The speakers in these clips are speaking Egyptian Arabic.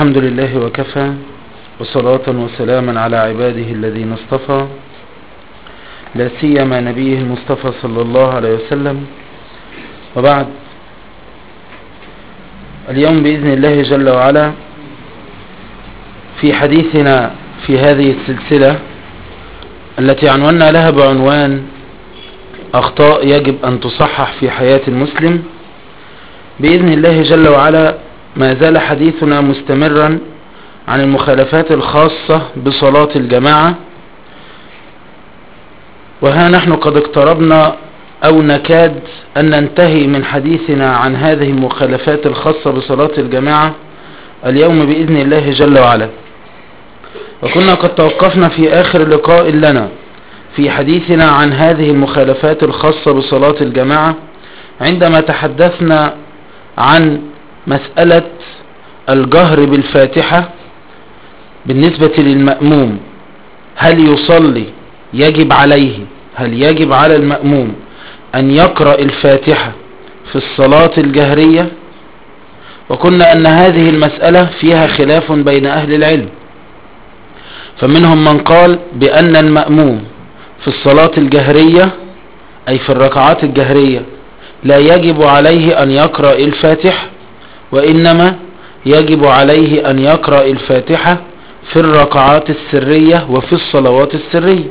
الحمد لله وكفى وصلاة وسلاما على عباده الذين اصطفى لا سيما نبيه المصطفى صلى الله عليه وسلم وبعد اليوم بإذن الله جل وعلا في حديثنا في هذه السلسلة التي عنونا لها بعنوان أخطاء يجب أن تصحح في حياة المسلم بإذن الله جل وعلا ما زال حديثنا مستمرا عن المخالفات الخاصة بصلاة الجماعة وها نحن قد اقتربنا أو نكاد أن ننتهي من حديثنا عن هذه المخالفات الخاصة بصلاة الجماعة اليوم بإذن الله جل وعلا وكنا قد توقفنا في آخر لقاء لنا في حديثنا عن هذه المخالفات الخاصة بصلاة الجماعة عندما تحدثنا عن مسألة الجهر بالفاتحة بالنسبة للمأموم هل يصلي يجب عليه هل يجب على المأموم أن يقرأ الفاتحة في الصلاة الجهرية وكنا أن هذه المسألة فيها خلاف بين أهل العلم فمنهم من قال بأن المأموم في الصلاة الجهرية أي في الركعات الجهرية لا يجب عليه أن يقرأ الفاتحة وإنما يجب عليه أن يقرأ الفاتحة في الركعات السرية وفي الصلوات السرية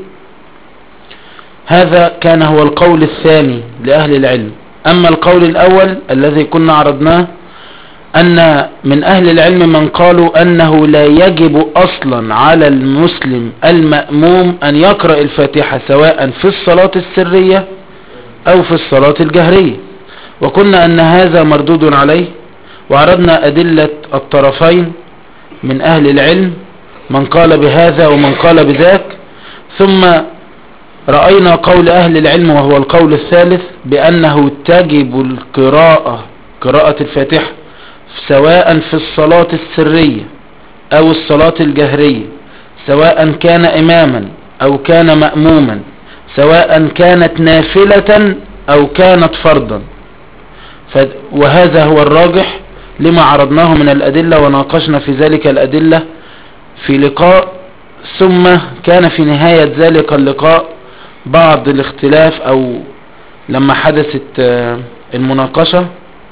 هذا كان هو القول الثاني لأهل العلم أما القول الأول الذي كنا عرضناه أن من أهل العلم من قالوا أنه لا يجب أصلا على المسلم المأموم أن يقرأ الفاتحة سواء في الصلاة السرية أو في الصلاة الجهرية وقلنا أن هذا مردود عليه وعرضنا أدلة الطرفين من أهل العلم من قال بهذا ومن قال بذاك ثم رأينا قول أهل العلم وهو القول الثالث بأنه تجب القراءة قراءة الفاتحة سواء في الصلاة السرية أو الصلاة الجهرية سواء كان إماما أو كان مأموما سواء كانت نافلة أو كانت فرضا وهذا هو الراجح لما عرضناه من الأدلة وناقشنا في ذلك الأدلة في لقاء ثم كان في نهاية ذلك اللقاء بعض الاختلاف أو لما حدثت المناقشة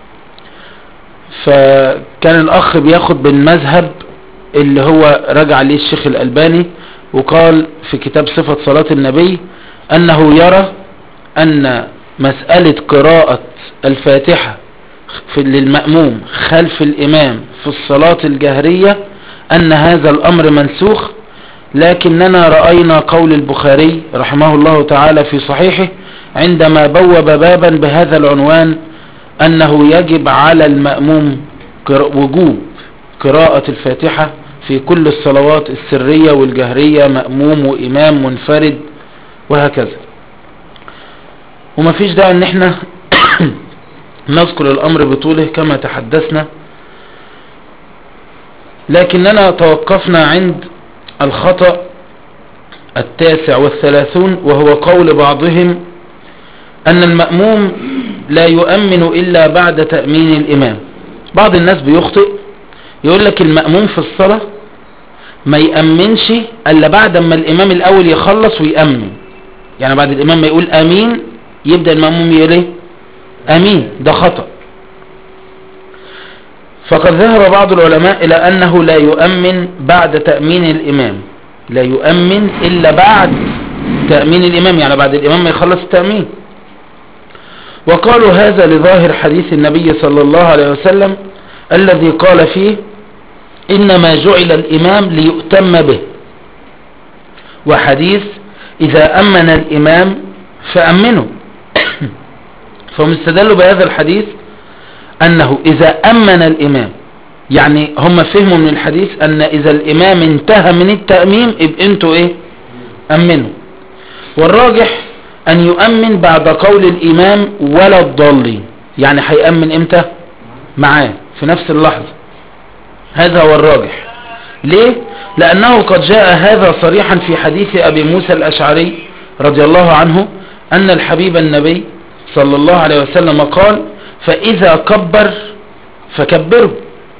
فكان الأخ بياخد بالمذهب اللي هو رجع ليه الشيخ الألباني وقال في كتاب صفة صلاة النبي أنه يرى أن مسألة قراءة الفاتحة في للمأموم خلف الإمام في الصلاة الجهرية أن هذا الأمر منسوخ لكننا رأينا قول البخاري رحمه الله تعالى في صحيحه عندما بوب بابا بهذا العنوان أنه يجب على المأموم وجوب قراءة الفاتحة في كل الصلوات السرية والجهرية مأموم وإمام منفرد وهكذا وما فيش داعي ان احنا نذكر الامر بطوله كما تحدثنا لكننا توقفنا عند الخطأ التاسع والثلاثون وهو قول بعضهم ان المأموم لا يؤمن الا بعد تأمين الامام بعض الناس بيخطئ يقول لك المأموم في الصلاة ما يأمنش الا بعد ما الامام الاول يخلص ويأمن يعني بعد الامام ما يقول امين يبدأ المأموم يقول ايه امين ده خطأ فقد ذهب بعض العلماء الى انه لا يؤمن بعد تأمين الامام لا يؤمن الا بعد تأمين الامام يعني بعد الامام ما يخلص التأمين وقالوا هذا لظاهر حديث النبي صلى الله عليه وسلم الذي قال فيه انما جعل الامام ليؤتم به وحديث اذا امن الامام فامنوا فهم استدلوا بهذا الحديث انه اذا امن الامام يعني هم فهموا من الحديث ان اذا الامام انتهى من التأميم يبقى انتوا ايه امنوا والراجح ان يؤمن بعد قول الامام ولا الضالين يعني هيأمن امتى معاه في نفس اللحظة هذا هو الراجح ليه لانه قد جاء هذا صريحا في حديث ابي موسى الاشعري رضي الله عنه ان الحبيب النبي صلى الله عليه وسلم قال فإذا كبر فكبروا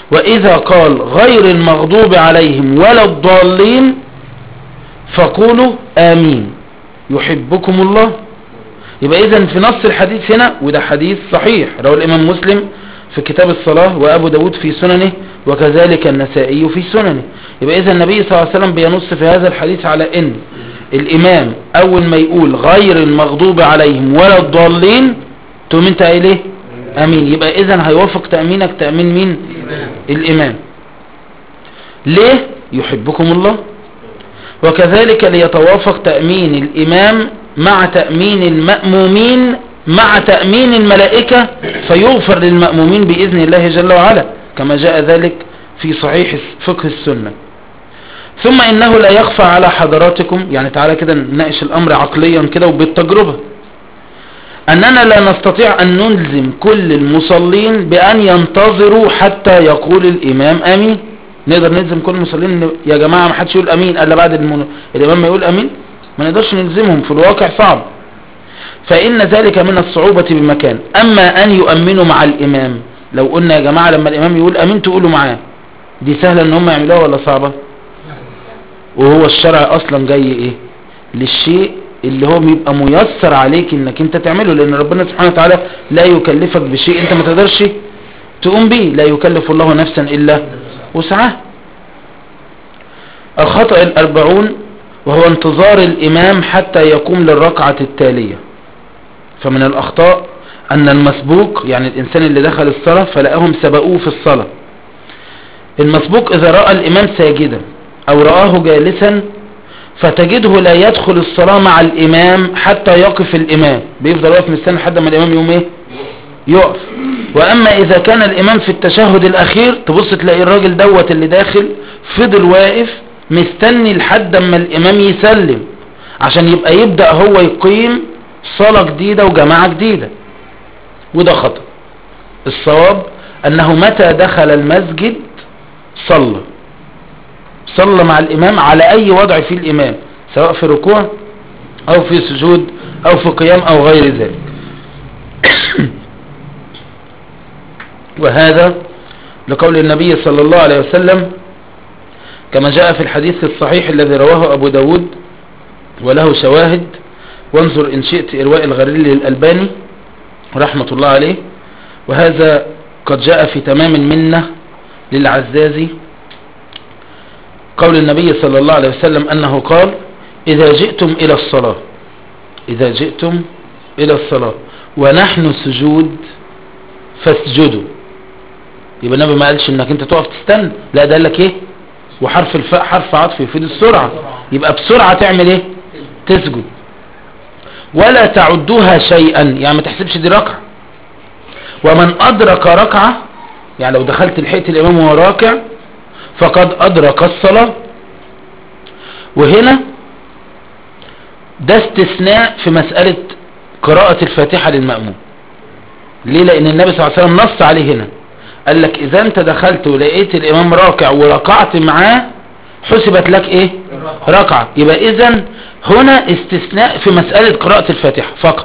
وإذا قال غير المغضوب عليهم ولا الضالين فقولوا آمين يحبكم الله يبقى إذن في نص الحديث هنا وده حديث صحيح رواه الإمام مسلم في كتاب الصلاة وأبو داود في سننه وكذلك النسائي في سننه يبقى إذا النبي صلى الله عليه وسلم بينص في هذا الحديث على إن الإمام أول ما يقول غير المغضوب عليهم ولا الضالين تقوم انت قايل ايه امين يبقى اذا هيوافق تأمينك تأمين مين الامام ليه يحبكم الله وكذلك ليتوافق تأمين الامام مع تأمين المأمومين مع تأمين الملائكة فيغفر للمأمومين بإذن الله جل وعلا كما جاء ذلك في صحيح فقه السنة ثم إنه لا يخفى على حضراتكم يعني تعالى كده نناقش الأمر عقليا كده وبالتجربة أننا لا نستطيع أن نلزم كل المصلين بأن ينتظروا حتى يقول الإمام أمين نقدر نلزم كل المصلين إن يا جماعة ما حدش يقول أمين إلا بعد المن... الإمام ما يقول أمين ما نقدرش نلزمهم في الواقع صعب فإن ذلك من الصعوبة بمكان أما أن يؤمنوا مع الإمام لو قلنا يا جماعة لما الإمام يقول أمين تقولوا معاه دي سهلة ان هم يعملوها ولا صعبة وهو الشرع اصلا جاي ايه للشيء اللي هو بيبقى ميسر عليك انك انت تعمله لان ربنا سبحانه وتعالى لا يكلفك بشيء انت ما تقدرش تقوم به لا يكلف الله نفسا الا وسعها الخطأ الاربعون وهو انتظار الامام حتى يقوم للركعة التالية فمن الاخطاء ان المسبوق يعني الانسان اللي دخل الصلاة فلقاهم سبقوه في الصلاة المسبوق اذا رأى الامام ساجدا او رآه جالسا فتجده لا يدخل الصلاة مع الامام حتى يقف الامام بيفضل واقف مستني لحد ما الامام يقوم ايه يقف واما اذا كان الامام في التشهد الاخير تبص تلاقي الراجل دوت اللي داخل فضل واقف مستني لحد اما الامام يسلم عشان يبقى يبدأ هو يقيم صلاة جديدة وجماعة جديدة وده خطأ الصواب انه متى دخل المسجد صلى صلى مع الامام على اي وضع فيه الامام سواء في ركوع او في سجود او في قيام او غير ذلك وهذا لقول النبي صلى الله عليه وسلم كما جاء في الحديث الصحيح الذي رواه ابو داود وله شواهد وانظر ان شئت ارواء الغريل للالباني رحمة الله عليه وهذا قد جاء في تمام المنة للعزازي قول النبي صلى الله عليه وسلم أنه قال إذا جئتم إلى الصلاة إذا جئتم إلى الصلاة ونحن سجود فاسجدوا يبقى النبي ما قالش انك انت تقف تستنى لا ده قال لك ايه وحرف الفاء حرف عطف يفيد السرعة يبقى بسرعة تعمل ايه تسجد ولا تعدوها شيئا يعني ما تحسبش دي ركعة ومن أدرك ركعة يعني لو دخلت لحقت الإمام وهو راكع فقد أدرك الصلاة وهنا ده استثناء في مسألة قراءة الفاتحة للمأموم ليه لأن النبي صلى الله عليه وسلم نص عليه هنا قال لك إذا أنت دخلت ولقيت الإمام راكع وركعت معاه حسبت لك إيه ركعة يبقى إذا هنا استثناء في مسألة قراءة الفاتحة فقط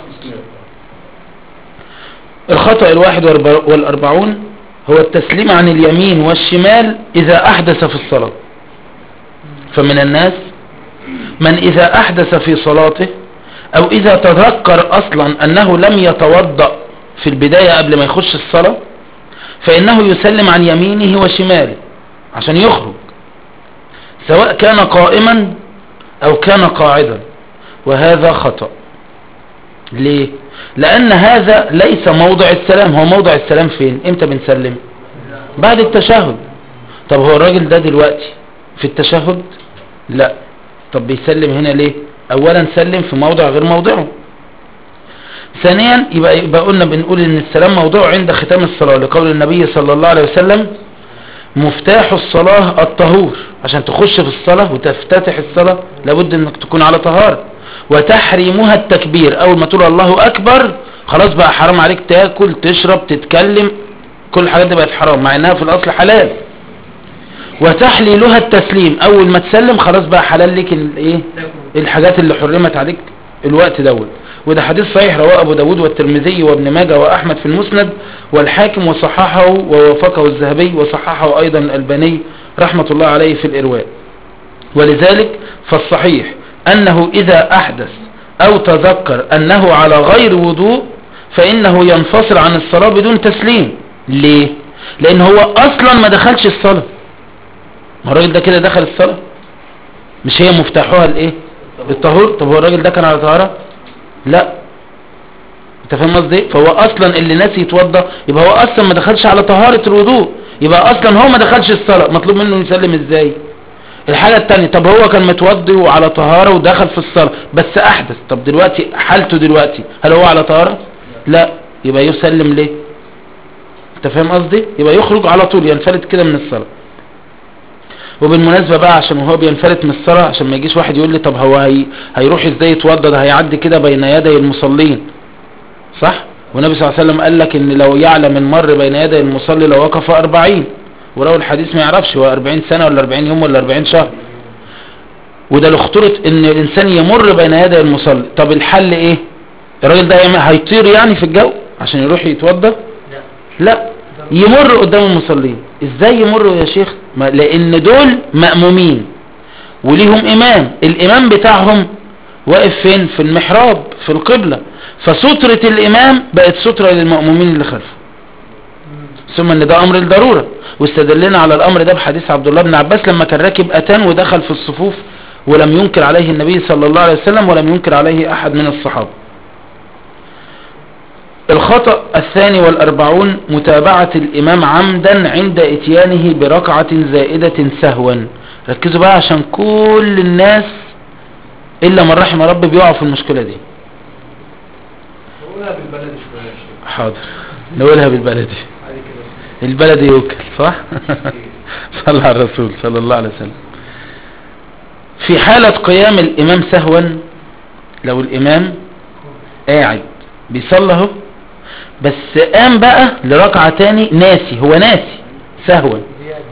الخطأ الواحد والأربعون هو التسليم عن اليمين والشمال إذا أحدث في الصلاة فمن الناس من إذا أحدث في صلاته أو إذا تذكر أصلا أنه لم يتوضأ في البداية قبل ما يخش الصلاة فإنه يسلم عن يمينه وشماله عشان يخرج سواء كان قائما أو كان قاعدا وهذا خطأ ليه لأن هذا ليس موضع السلام هو موضع السلام فين امتى بنسلم بعد التشهد طب هو الراجل ده دلوقتي في التشهد لا طب بيسلم هنا ليه اولا سلم في موضع غير موضعه ثانيا يبقى, يبقى قلنا بنقول ان السلام موضوع عند ختام الصلاة لقول النبي صلى الله عليه وسلم مفتاح الصلاة الطهور عشان تخش في الصلاة وتفتتح الصلاة لابد انك تكون على طهارة وتحريمها التكبير اول ما تقول الله اكبر خلاص بقى حرام عليك تاكل تشرب تتكلم كل الحاجات دي بقت حرام مع انها في الاصل حلال وتحليلها التسليم اول ما تسلم خلاص بقى حلال لك الايه الحاجات اللي حرمت عليك الوقت دوت وده حديث صحيح رواه أبو داود والترمذي وابن ماجه وأحمد في المسند والحاكم وصححه ووافقه الذهبي وصححه أيضا الألباني رحمة الله عليه في الإرواء ولذلك فالصحيح أنه إذا أحدث أو تذكر أنه على غير وضوء فإنه ينفصل عن الصلاة بدون تسليم ليه؟ لأن هو أصلا ما دخلش الصلاة ما الراجل ده كده دخل الصلاة مش هي مفتاحها الايه الطهور طب هو الراجل ده كان على طهارة لا انت فاهم قصدي إيه؟ فهو اصلا اللي ناسي يتوضى يبقى هو اصلا ما دخلش على طهارة الوضوء يبقى اصلا هو ما دخلش الصلاة مطلوب منه يسلم ازاي الحاجة التانية طب هو كان متوضي وعلى طهارة ودخل في الصلاة بس احدث طب دلوقتي حالته دلوقتي هل هو على طهارة لا يبقى يسلم ليه انت فاهم قصدي يبقى يخرج على طول ينفلت كده من الصلاة وبالمناسبة بقى عشان هو بينفلت من الصلاة عشان ما يجيش واحد يقول لي طب هو هي هيروح ازاي يتوضى ده هيعدي كده بين يدي المصلين صح والنبي صلى الله عليه وسلم قال لك ان لو يعلم المر بين يدي المصلي لو وقف أربعين ولو الحديث ما يعرفش هو أربعين سنة ولا أربعين يوم ولا أربعين شهر وده لخطورة ان الانسان يمر بين يدي المصلي طب الحل ايه الراجل ده يعمل- هيطير يعني في الجو عشان يروح يتوضى لا يمر قدام المصلين ازاي يمروا يا شيخ ما لان دول مأمومين وليهم امام الامام بتاعهم واقف فين في المحراب في القبلة فسترة الامام بقت سترة للمأمومين اللي خلفه ثم ان ده امر الضرورة واستدلنا على الامر ده بحديث عبد الله بن عباس لما كان راكب اتان ودخل في الصفوف ولم ينكر عليه النبي صلى الله عليه وسلم ولم ينكر عليه احد من الصحابة الخطأ الثاني والأربعون متابعة الإمام عمدا عند اتيانه بركعة زائدة سهوا ركزوا بقى عشان كل الناس إلا من رحم رب بيقعوا في المشكلة دي نقولها بالبلد شوية يا شيخ حاضر نقولها بالبلدي عادي كده البلدي يوكل صح صلى على الرسول صلى الله عليه وسلم في حالة قيام الإمام سهوا لو الإمام قاعد بيصلى اهو بس قام بقى لركعة تاني ناسي هو ناسي سهوا زيادة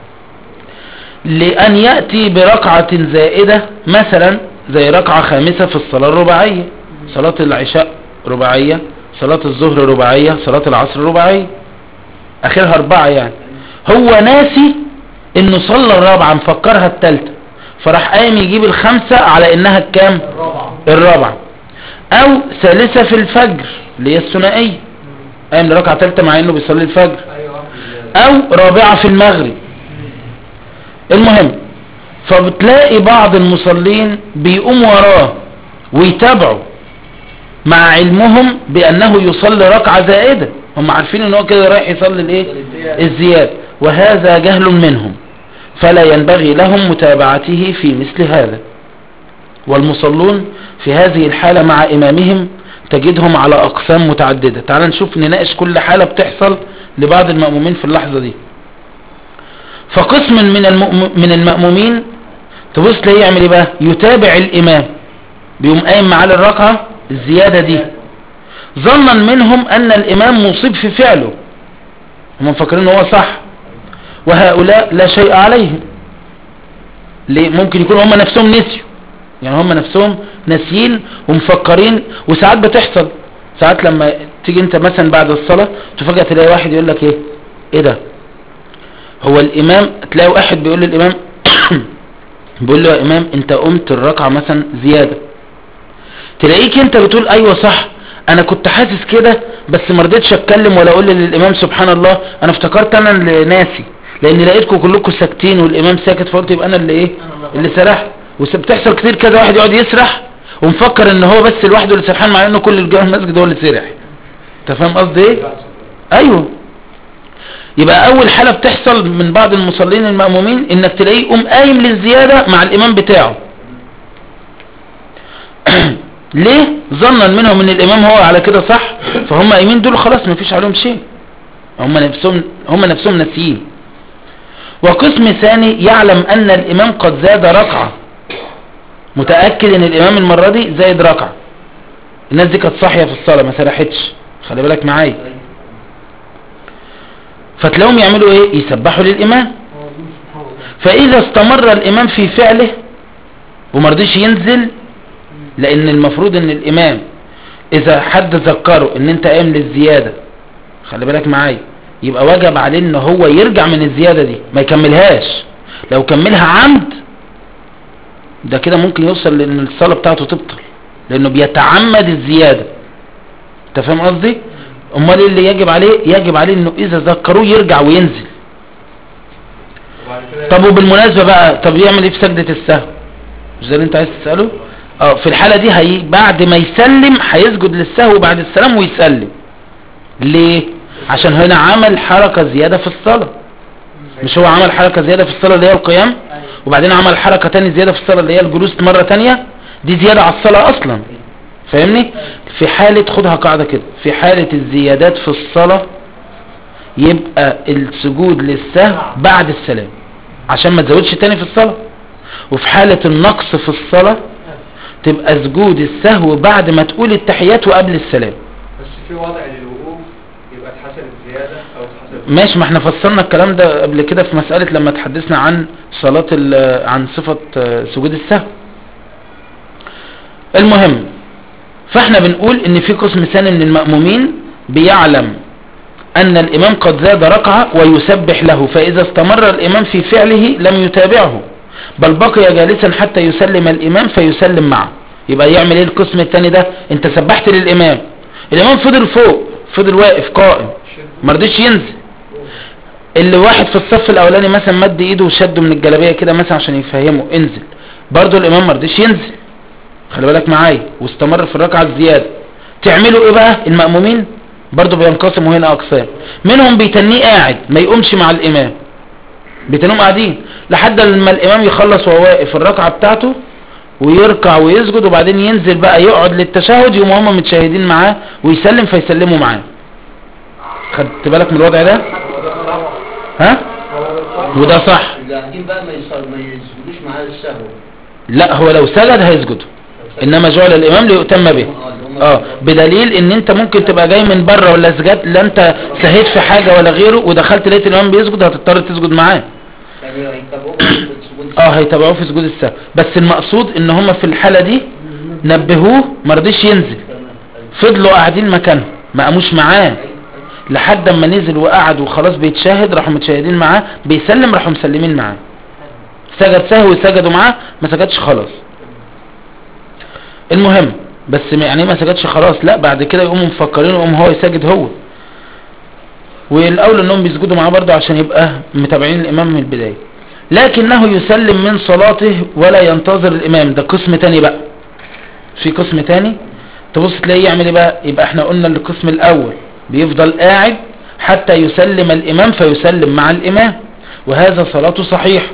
لأن يأتي بركعة زائدة مثلا زي ركعة خامسة في الصلاة الرباعية صلاة العشاء رباعية صلاة الظهر رباعية صلاة العصر رباعية آخرها أربعة يعني هو ناسي إنه صلى الرابعة مفكرها التالتة فراح قايم يجيب الخمسة على إنها الكام الرابعة الرابعة أو ثالثة في الفجر اللي هي الثنائية قايم لركعة تالتة مع إنه بيصلي الفجر ايوه او رابعة في المغرب المهم فبتلاقي بعض المصلين بيقوم وراه ويتابعوا مع علمهم بانه يصلي ركعة زائدة هم عارفين ان هو كده رايح يصلي الايه الزيادة وهذا جهل منهم فلا ينبغي لهم متابعته في مثل هذا والمصلون في هذه الحالة مع إمامهم تجدهم على أقسام متعددة تعال نشوف نناقش كل حالة بتحصل لبعض المأمومين في اللحظة دي فقسم من المؤم- من المأمومين تبص تلاقيه يعمل ايه بقى يتابع الإمام بيقوم قايم معاه الركعة الزيادة دي ظنا منهم أن الإمام مصيب في فعله هم مفكرين ان هو صح وهؤلاء لا شيء عليهم ليه ممكن يكونوا هم نفسهم نسيوا يعني هم نفسهم ناسيين ومفكرين وساعات بتحصل ساعات لما تيجي انت مثلا بعد الصلاة تفاجأ تلاقي واحد يقول لك ايه ايه ده هو الامام تلاقي واحد بيقول للامام بيقول له يا امام انت قمت الركعة مثلا زيادة تلاقيك انت بتقول ايوه صح انا كنت حاسس كده بس ما رضيتش اتكلم ولا اقول للامام سبحان الله انا افتكرت انا اللي ناسي لان لقيتكم كلكم ساكتين والامام ساكت فقلت يبقى انا اللي ايه اللي سرحت وبتحصل كتير كذا واحد يقعد يسرح ومفكر ان هو بس لوحده اللي سرحان مع انه كل الجو المسجد هو اللي سرح انت فاهم قصدي ايه ايوه يبقى اول حالة بتحصل من بعض المصلين المأمومين انك تلاقيه يقوم قايم للزيادة مع الامام بتاعه ليه ظنا منهم ان الامام هو على كده صح فهم قايمين دول خلاص ما فيش عليهم شيء هم نفسهم هم نفسهم ناسيين وقسم ثاني يعلم ان الامام قد زاد ركعة متأكد ان الامام المرة دي زايد ركعة الناس دي كانت صاحية في الصلاة ما سرحتش خلي بالك معايا فتلاقيهم يعملوا ايه يسبحوا للامام فاذا استمر الامام في فعله ومرضيش ينزل لان المفروض ان الامام اذا حد ذكره ان انت قايم للزيادة خلي بالك معايا يبقى وجب عليه ان هو يرجع من الزيادة دي ما يكملهاش لو كملها عمد ده كده ممكن يوصل لان الصلاة بتاعته تبطل لانه بيتعمد الزيادة انت فاهم قصدي امال ايه اللي يجب عليه يجب عليه انه اذا ذكروه يرجع وينزل وبعد كده طب وبالمناسبة بقى طب يعمل ايه في سجدة السهو مش ده اللي انت عايز تسأله اه في الحالة دي هي بعد ما يسلم هيسجد للسهو بعد السلام ويسلم ليه عشان هنا عمل حركة زيادة في الصلاة مش هو عمل حركة زيادة في الصلاة اللي هي القيام وبعدين عمل حركة تاني زيادة في الصلاة اللي هي الجلوس مرة تانية دي زيادة على الصلاة اصلا فاهمني في حالة خدها قاعدة كده في حالة الزيادات في الصلاة يبقى السجود للسهو بعد السلام عشان ما تزودش تاني في الصلاة وفي حالة النقص في الصلاة تبقى سجود السهو بعد ما تقول التحيات وقبل السلام بس في وضع للوقوف يبقى اتحسب الزيادة او اتحسب ماشي ما احنا فسرنا الكلام ده قبل كده في مسألة لما تحدثنا عن صلاة ال- عن صفة آه، سجود السهو المهم فاحنا بنقول ان في قسم ثاني من المأمومين بيعلم ان الامام قد زاد ركعة ويسبح له فاذا استمر الامام في فعله لم يتابعه بل بقي جالسا حتى يسلم الامام فيسلم معه يبقى يعمل ايه القسم الثاني ده انت سبحت للامام الامام فضل فوق فضل واقف قائم مرضيش ينزل اللي واحد في الصف الاولاني مثلا مد ايده وشده من الجلابيه كده مثلا عشان يفهمه انزل برضه الامام مرضيش ينزل خلي بالك معايا واستمر في الركعه الزياده تعملوا ايه بقى المأمومين برضه بينقسموا هنا اقسام منهم بيتنيه قاعد ما يقومش مع الامام بيتنهم قاعدين لحد لما الامام يخلص وهو واقف الركعه بتاعته ويركع ويسجد وبعدين ينزل بقى يقعد للتشهد يقوم هم متشاهدين معاه ويسلم فيسلموا معاه خدت بالك من الوضع ده ها وده صح اللي قاعدين بقى ما يصل ما يسجدوش معاه السهو لا هو لو سجد هيسجد انما جعل الامام ليؤتم به اه اللي هم اه بدليل ان انت ممكن تبقى جاي من بره ولا سجد لا انت سهيت في حاجة ولا غيره ودخلت لقيت الامام بيسجد هتضطر تسجد معاه يعني يتابعوه في سجود اه هيتابعوه في سجود السهو بس المقصود ان هم في الحالة دي نبهوه مرضيش ينزل فضلوا قاعدين مكانهم ما قاموش معاه لحد اما نزل وقعد وخلاص بيتشاهد راحوا متشاهدين معاه بيسلم راحوا مسلمين معاه سجد سهو سجدوا معاه ما سجدش خلاص المهم بس ما- يعني إيه ما سجدش خلاص لا بعد كده يقوموا مفكرين يقوم هو يسجد هو والاولى انهم بيسجدوا معاه برضه عشان يبقى متابعين الامام من البدايه لكنه يسلم من صلاته ولا ينتظر الامام ده قسم تاني بقى في قسم تاني تبص تلاقيه يعمل ايه بقى يبقى احنا قلنا القسم الاول بيفضل قاعد حتى يسلم الامام فيسلم مع الامام وهذا صلاته صحيحه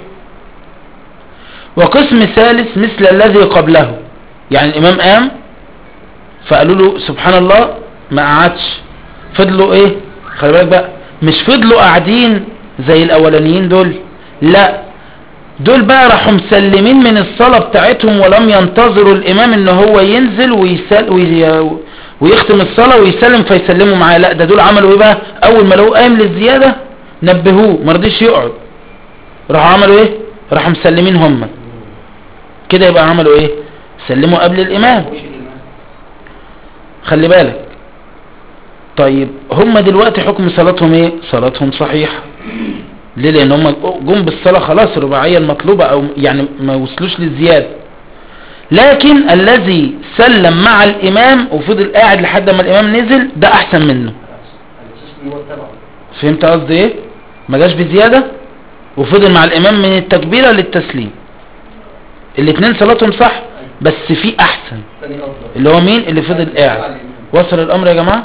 وقسم ثالث مثل الذي قبله يعني الامام قام فقالوا له سبحان الله ما قعدش فضلوا ايه خلي بالك بقى مش فضلوا قاعدين زي الاولانيين دول لا دول بقى راحوا مسلمين من الصلاة بتاعتهم ولم ينتظروا الامام ان هو ينزل ويسل وي... ويختم الصلاة ويسلم فيسلموا معاه لا ده دول عملوا ايه بقى اول ما لقوه قايم للزيادة نبهوه مرضيش يقعد راحوا عملوا ايه راحوا مسلمين هم كده يبقى عملوا ايه سلموا قبل الامام وش الإمام خلي بالك طيب هم دلوقتي حكم صلاتهم ايه صلاتهم صحيحة ليه لان هم جم بالصلاة خلاص الرباعية المطلوبة او يعني ما وصلوش للزيادة لكن الذي سلم مع الامام وفضل قاعد لحد ما الامام نزل ده احسن منه على اساس ان هو تبعه فهمت قصدي ايه ما جاش بزيادة وفضل مع الامام من التكبيرة للتسليم الاتنين صلاتهم صح بس في احسن ثاني افضل اللي هو مين اللي فضل قاعد وصل الامر يا جماعة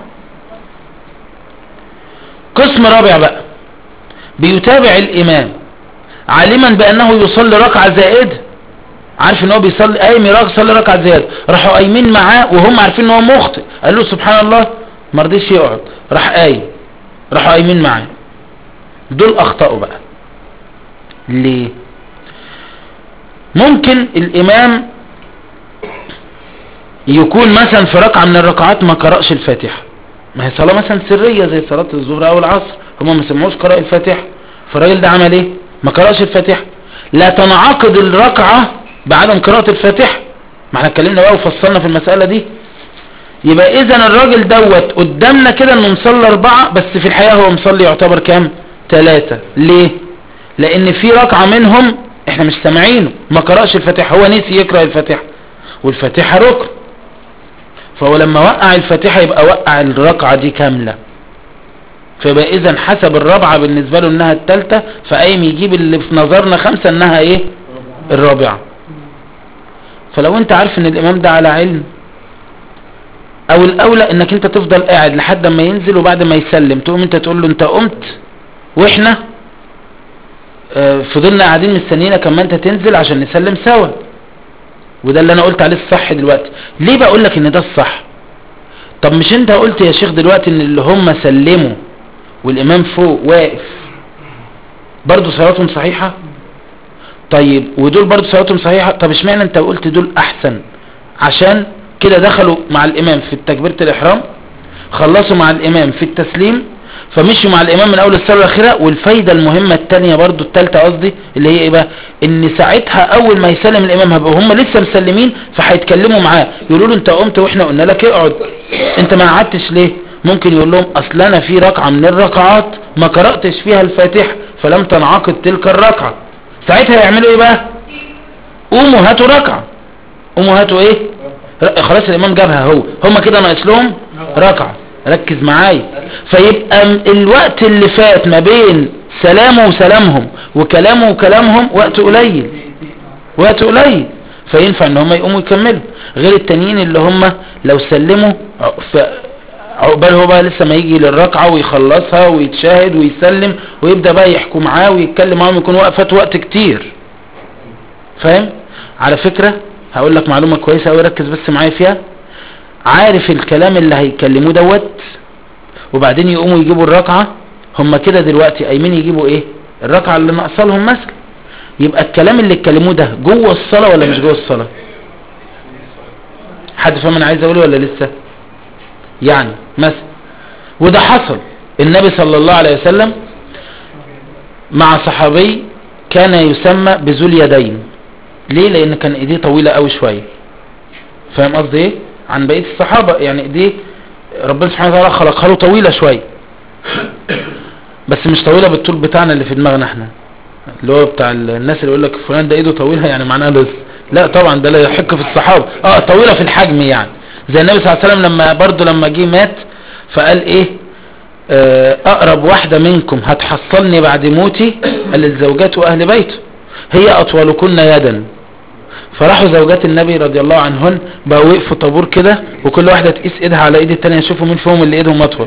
قسم رابع بقى بيتابع الامام عالما بانه يصلي ركعة زائدة عارف ان هو بيصلي قايم يصلي ركعة زيادة راحوا قايمين معاه وهم عارفين ان هو مخطئ قال له سبحان الله ما رضيش يقعد راح قايم راحوا قايمين معاه دول اخطأوا بقى ليه ممكن الامام يكون مثلا في ركعة من الركعات ما قرأش الفاتحة ما هي صلاة مثلا سرية زي صلاة الظهر او العصر هم ما سمعوش قراءة الفاتحة فالراجل ده عمل ايه ما قرأش الفاتحة لا تنعقد الركعة بعدم قراءة الفاتحة ما احنا اتكلمنا بقى وفصلنا في المسألة دي يبقى اذا الراجل دوت قدامنا كده انه مصلي اربعة بس في الحقيقة هو مصلي يعتبر كام ثلاثة ليه لان في ركعة منهم احنا مش سامعينه ما قرأش الفاتحة هو نسي يقرأ الفاتحة والفاتحة ركن فهو لما وقع الفاتحة يبقى وقع الركعة دي كاملة فيبقى اذا حسب الرابعة بالنسبة له انها التالتة فقايم يجيب اللي في نظرنا خمسة انها ايه الرابعة فلو انت عارف ان الامام ده على علم او الاولى انك انت تفضل قاعد لحد ما ينزل وبعد ما يسلم تقوم انت تقول له انت قمت واحنا آه، فضلنا قاعدين مستنيينك اما انت تنزل عشان نسلم سوا وده اللي انا قلت عليه الصح دلوقتي ليه بقول لك ان ده الصح طب مش انت قلت يا شيخ دلوقتي ان اللي هم سلموا والامام فوق واقف برضو صلاتهم صحيحة طيب ودول برضو صلاتهم صحيحة طب اشمعنى انت قلت دول احسن عشان كده دخلوا مع الامام في تكبيرة الاحرام خلصوا مع الامام في التسليم فمشوا مع الامام من اول الصلاه الاخيره والفايده المهمه الثانيه برضو الثالثه قصدي اللي هي ايه بقى ان ساعتها اول ما يسلم الامام هيبقوا هم لسه مسلمين فهيتكلموا معاه يقولوا له انت قمت واحنا قلنا لك اقعد انت ما قعدتش ليه ممكن يقول لهم اصل انا في ركعه من الركعات ما قراتش فيها الفاتحه فلم تنعقد تلك الركعه ساعتها يعملوا ايه بقى قوموا هاتوا ركعه قوموا هاتوا ايه ر- خلاص الامام جابها هو هم كده ناقص لهم ركعه ركز معايا فيبقى م- الوقت اللي فات ما بين سلامه وسلامهم وكلامه وكلامهم وقت قليل وقت قليل فينفع ان هم يقوموا يكملوا غير التانيين اللي هم لو سلموا ع- ف- عقبال هو بقى لسه ما يجي للركعة ويخلصها ويتشاهد ويسلم ويبدأ بقى يحكوا معاه ويتكلم معاهم يكون وقفت وقت كتير فاهم على فكرة هقول لك معلومة كويسة أوي ركز بس معايا فيها عارف الكلام اللي هيكلموه دوت وبعدين يقوموا يجيبوا الركعة هم كده دلوقتي قايمين يجيبوا ايه الركعة اللي ناقصه لهم مثلا يبقى الكلام اللي اتكلموه ده جوه الصلاة ولا مش جوه الصلاة حد فاهم انا عايز اقوله ولا لسه يعني مثلا وده حصل النبي صلى الله عليه وسلم مع صحابي كان يسمى بذو اليدين ليه لان كان ايديه طويلة قوي شوية فاهم قصدي ايه عن بقية الصحابة يعني ايديه ربنا سبحانه وتعالى خلقها له طويلة شوية بس مش طويلة بالطول بتاعنا اللي في دماغنا احنا اللي هو بتاع الناس اللي يقول لك فلان ده ايده طويلة يعني معناها لص لا طبعا ده لا يحق في الصحابة اه طويلة في الحجم يعني زي النبي صلى الله عليه وسلم لما برضه لما جه مات فقال ايه آه، اقرب واحدة منكم هتحصلني بعد موتي قال الزوجات واهل بيته هي اطولكن يدا فراحوا زوجات النبي رضي الله عنهن بقوا وقفوا طابور كده وكل واحدة تقيس ايدها على ايد التانية يشوفوا مين فيهم اللي ايدهم اطول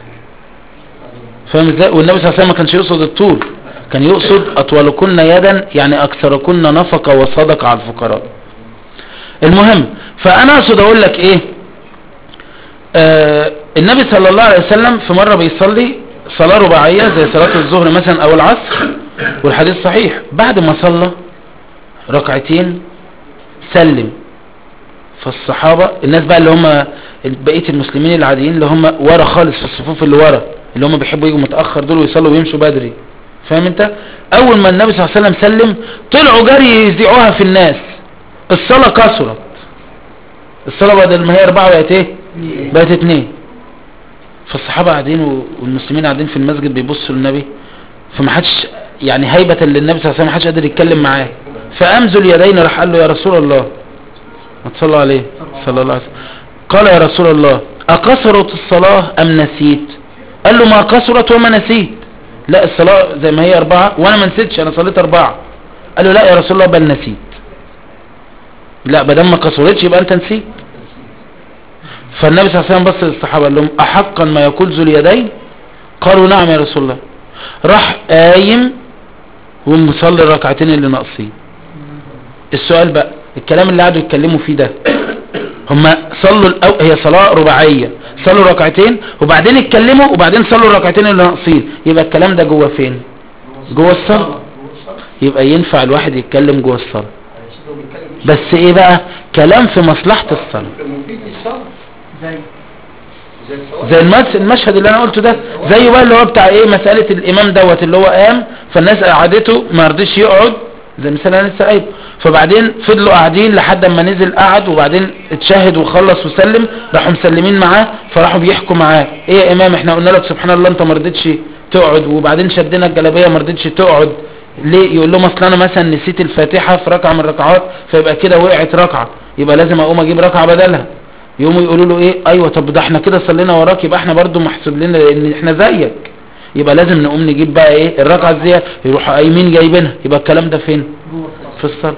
فاهم ازاي والنبي صلى الله عليه وسلم ما كانش يقصد الطول كان يقصد اطولكن يدا يعني اكثركن نفقة وصدقة على الفقراء المهم فانا اقصد اقول لك ايه آه النبي صلى الله عليه وسلم في مرة بيصلي صلاة رباعية زي صلاة الظهر مثلا او العصر والحديث صحيح بعد ما صلى ركعتين سلم فالصحابة الناس بقى اللي هم بقية المسلمين العاديين اللي هم ورا خالص في الصفوف اللي ورا اللي هم بيحبوا يجوا متأخر دول ويصلوا ويمشوا بدري فاهم انت اول ما النبي صلى الله عليه وسلم سلم طلعوا جري يذيعوها في الناس الصلاة كسرت الصلاة بدل ما هي اربعة بقت ايه بقت اتنين فالصحابة قاعدين و- والمسلمين قاعدين في المسجد بيبصوا للنبي فما حدش يعني هيبة للنبي صلى الله عليه وسلم ما حدش قادر يتكلم معاه فقام ذو اليدين راح قال له يا رسول الله ما تصلى عليه صلى الله عليه وسلم قال يا رسول الله أقصرت الصلاة أم نسيت قال له ما قصرت وما نسيت لا الصلاة زي ما هي أربعة وأنا ما نسيتش أنا صليت أربعة قال له لا يا رسول الله بل نسيت لا بدل ما قصرتش يبقى أنت نسيت فالنبي صلى الله عليه وسلم بص للصحابة قال لهم أحقا ما يقول ذو اليدين قالوا نعم يا رسول الله راح قايم ومصلي الركعتين اللي ناقصين السؤال بقى الكلام اللي قعدوا يتكلموا فيه ده هما صلوا الأو... هي صلاة رباعية صلوا ركعتين وبعدين اتكلموا وبعدين صلوا الركعتين اللي ناقصين يبقى الكلام ده جوه فين جوه الصلاة يبقى ينفع الواحد يتكلم جوه الصلاة بس ايه بقى كلام في مصلحة الصلاة مفيد للصلاة زي زي الصلاة زي المس... المشهد اللي انا قلته ده زي بقى اللي هو بتاع ايه مسألة الامام دوت اللي هو قام فالناس قعدته ما رضيش يقعد زي مثال انا لسه قايل فبعدين فضلوا قاعدين لحد اما نزل قعد وبعدين اتشهد وخلص وسلم راحوا مسلمين معاه فراحوا بيحكوا معاه ايه يا امام احنا قلنا لك سبحان الله انت ما رضيتش تقعد وبعدين شدنا الجلابيه ما رضيتش تقعد ليه يقول لهم اصل انا مثلا نسيت الفاتحه في ركعه من الركعات فيبقى كده وقعت ركعه يبقى لازم اقوم اجيب ركعه بدلها يقوموا يقولوا له ايه ايوه طب ده احنا كده صلينا وراك يبقى احنا برضو محسوب لنا لان احنا زيك يبقى لازم نقوم نجيب بقى ايه الركعه الزياده يروحوا قايمين جايبينها يبقى الكلام ده فين جوه الصلاة في الصلاه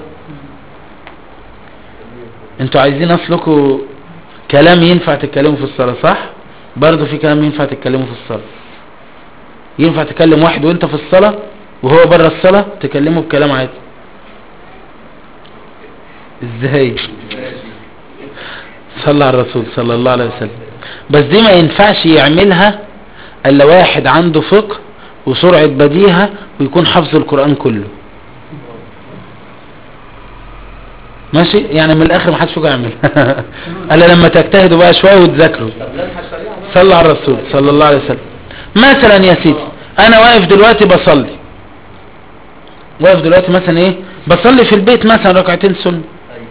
انتوا عايزين اصلكوا كلام ينفع تتكلموا في الصلاه صح برضو في كلام ينفع تتكلموا في الصلاه ينفع تكلم واحد وانت في الصلاه وهو بره الصلاه تكلمه بكلام عادي ازاي صلى على الرسول صلى الله عليه وسلم بس دي ما ينفعش يعملها الا واحد عنده فقه وسرعة بديهة ويكون حفظ القرآن كله ماشي يعني من الاخر ما حدش فيكم يعمل الا لما تجتهدوا بقى شوية وتذاكروا طب لمحة سريعة بقى. صلى على الرسول صلى الله عليه وسلم مثلا يا سيدي انا واقف دلوقتي بصلي واقف دلوقتي مثلا ايه بصلي في البيت مثلا ركعتين سنه أيوة.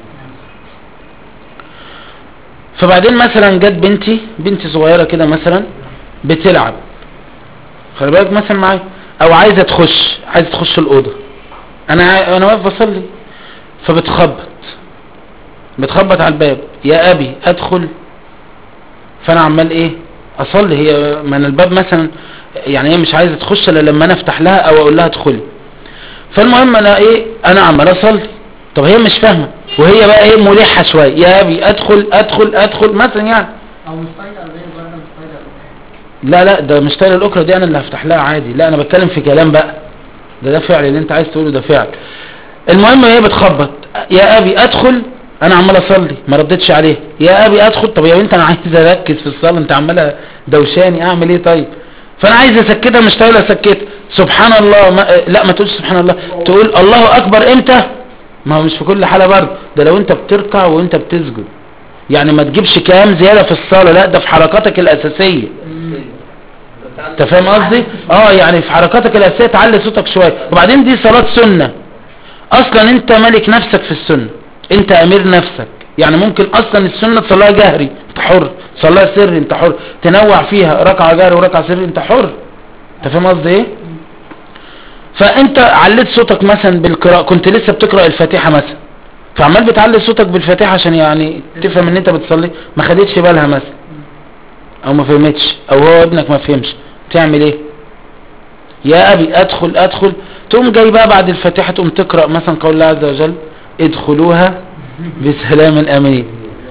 فبعدين مثلا جت بنتي بنتي صغيرة كده مثلا بتلعب خلي بالك مثلا معايا او عايزة تخش عايزة تخش الأوضة انا عا- انا واقف بصلي فبتخبط بتخبط على الباب يا ابي ادخل فانا عمال ايه اصلي هي من الباب مثلا يعني هي مش عايزة تخش الا لما انا افتح لها او اقول لها ادخلي فالمهم انا ايه انا عمال اصلي طب هي مش فاهمه وهي بقى ايه ملحه شويه يا ابي ادخل ادخل ادخل مثلا يعني او مش طايقه زي الولد مش طايقه لا لا ده مش طايله الاكره دي انا اللي هفتح لها عادي لا انا بتكلم في كلام بقى ده ده فعل اللي انت عايز تقوله ده فعل المهم هي بتخبط يا ابي ادخل انا عمال اصلي ما ردتش عليه يا ابي ادخل طب يا بنت انا عايز اركز في الصلاه انت عماله دوشاني اعمل ايه طيب فانا عايز اسكتها مش طايله اسكتها سبحان الله ما لا ما تقولش سبحان الله تقول الله اكبر امتى ما هو مش في كل حاله برضه ده لو انت بتركع وانت بتسجد يعني ما تجيبش كلام زياده في الصلاه لا ده في حركاتك الاساسيه انت فاهم قصدي اه يعني في حركاتك الاساسيه تعلي صوتك شويه وبعدين دي صلاه سنه اصلا انت مالك نفسك في السنه انت امير نفسك يعني ممكن اصلا السنه تصليها جهري انت حر تصليها سري انت حر تنوع فيها ركعه جهري وركعه سري انت حر انت فاهم قصدي ايه فانت عليت صوتك مثلا بالقراءه كنت لسه بتقرا الفاتحه مثلا فعمال بتعلي صوتك بالفاتحه عشان يعني تفهم ان انت بتصلي ما خدتش بالها مثلا او ما فهمتش او هو ابنك ما فهمش تعمل ايه يا ابي ادخل ادخل تقوم جاي بقى بعد الفاتحه تقوم تقرا مثلا قول الله عز وجل ادخلوها بسلام امين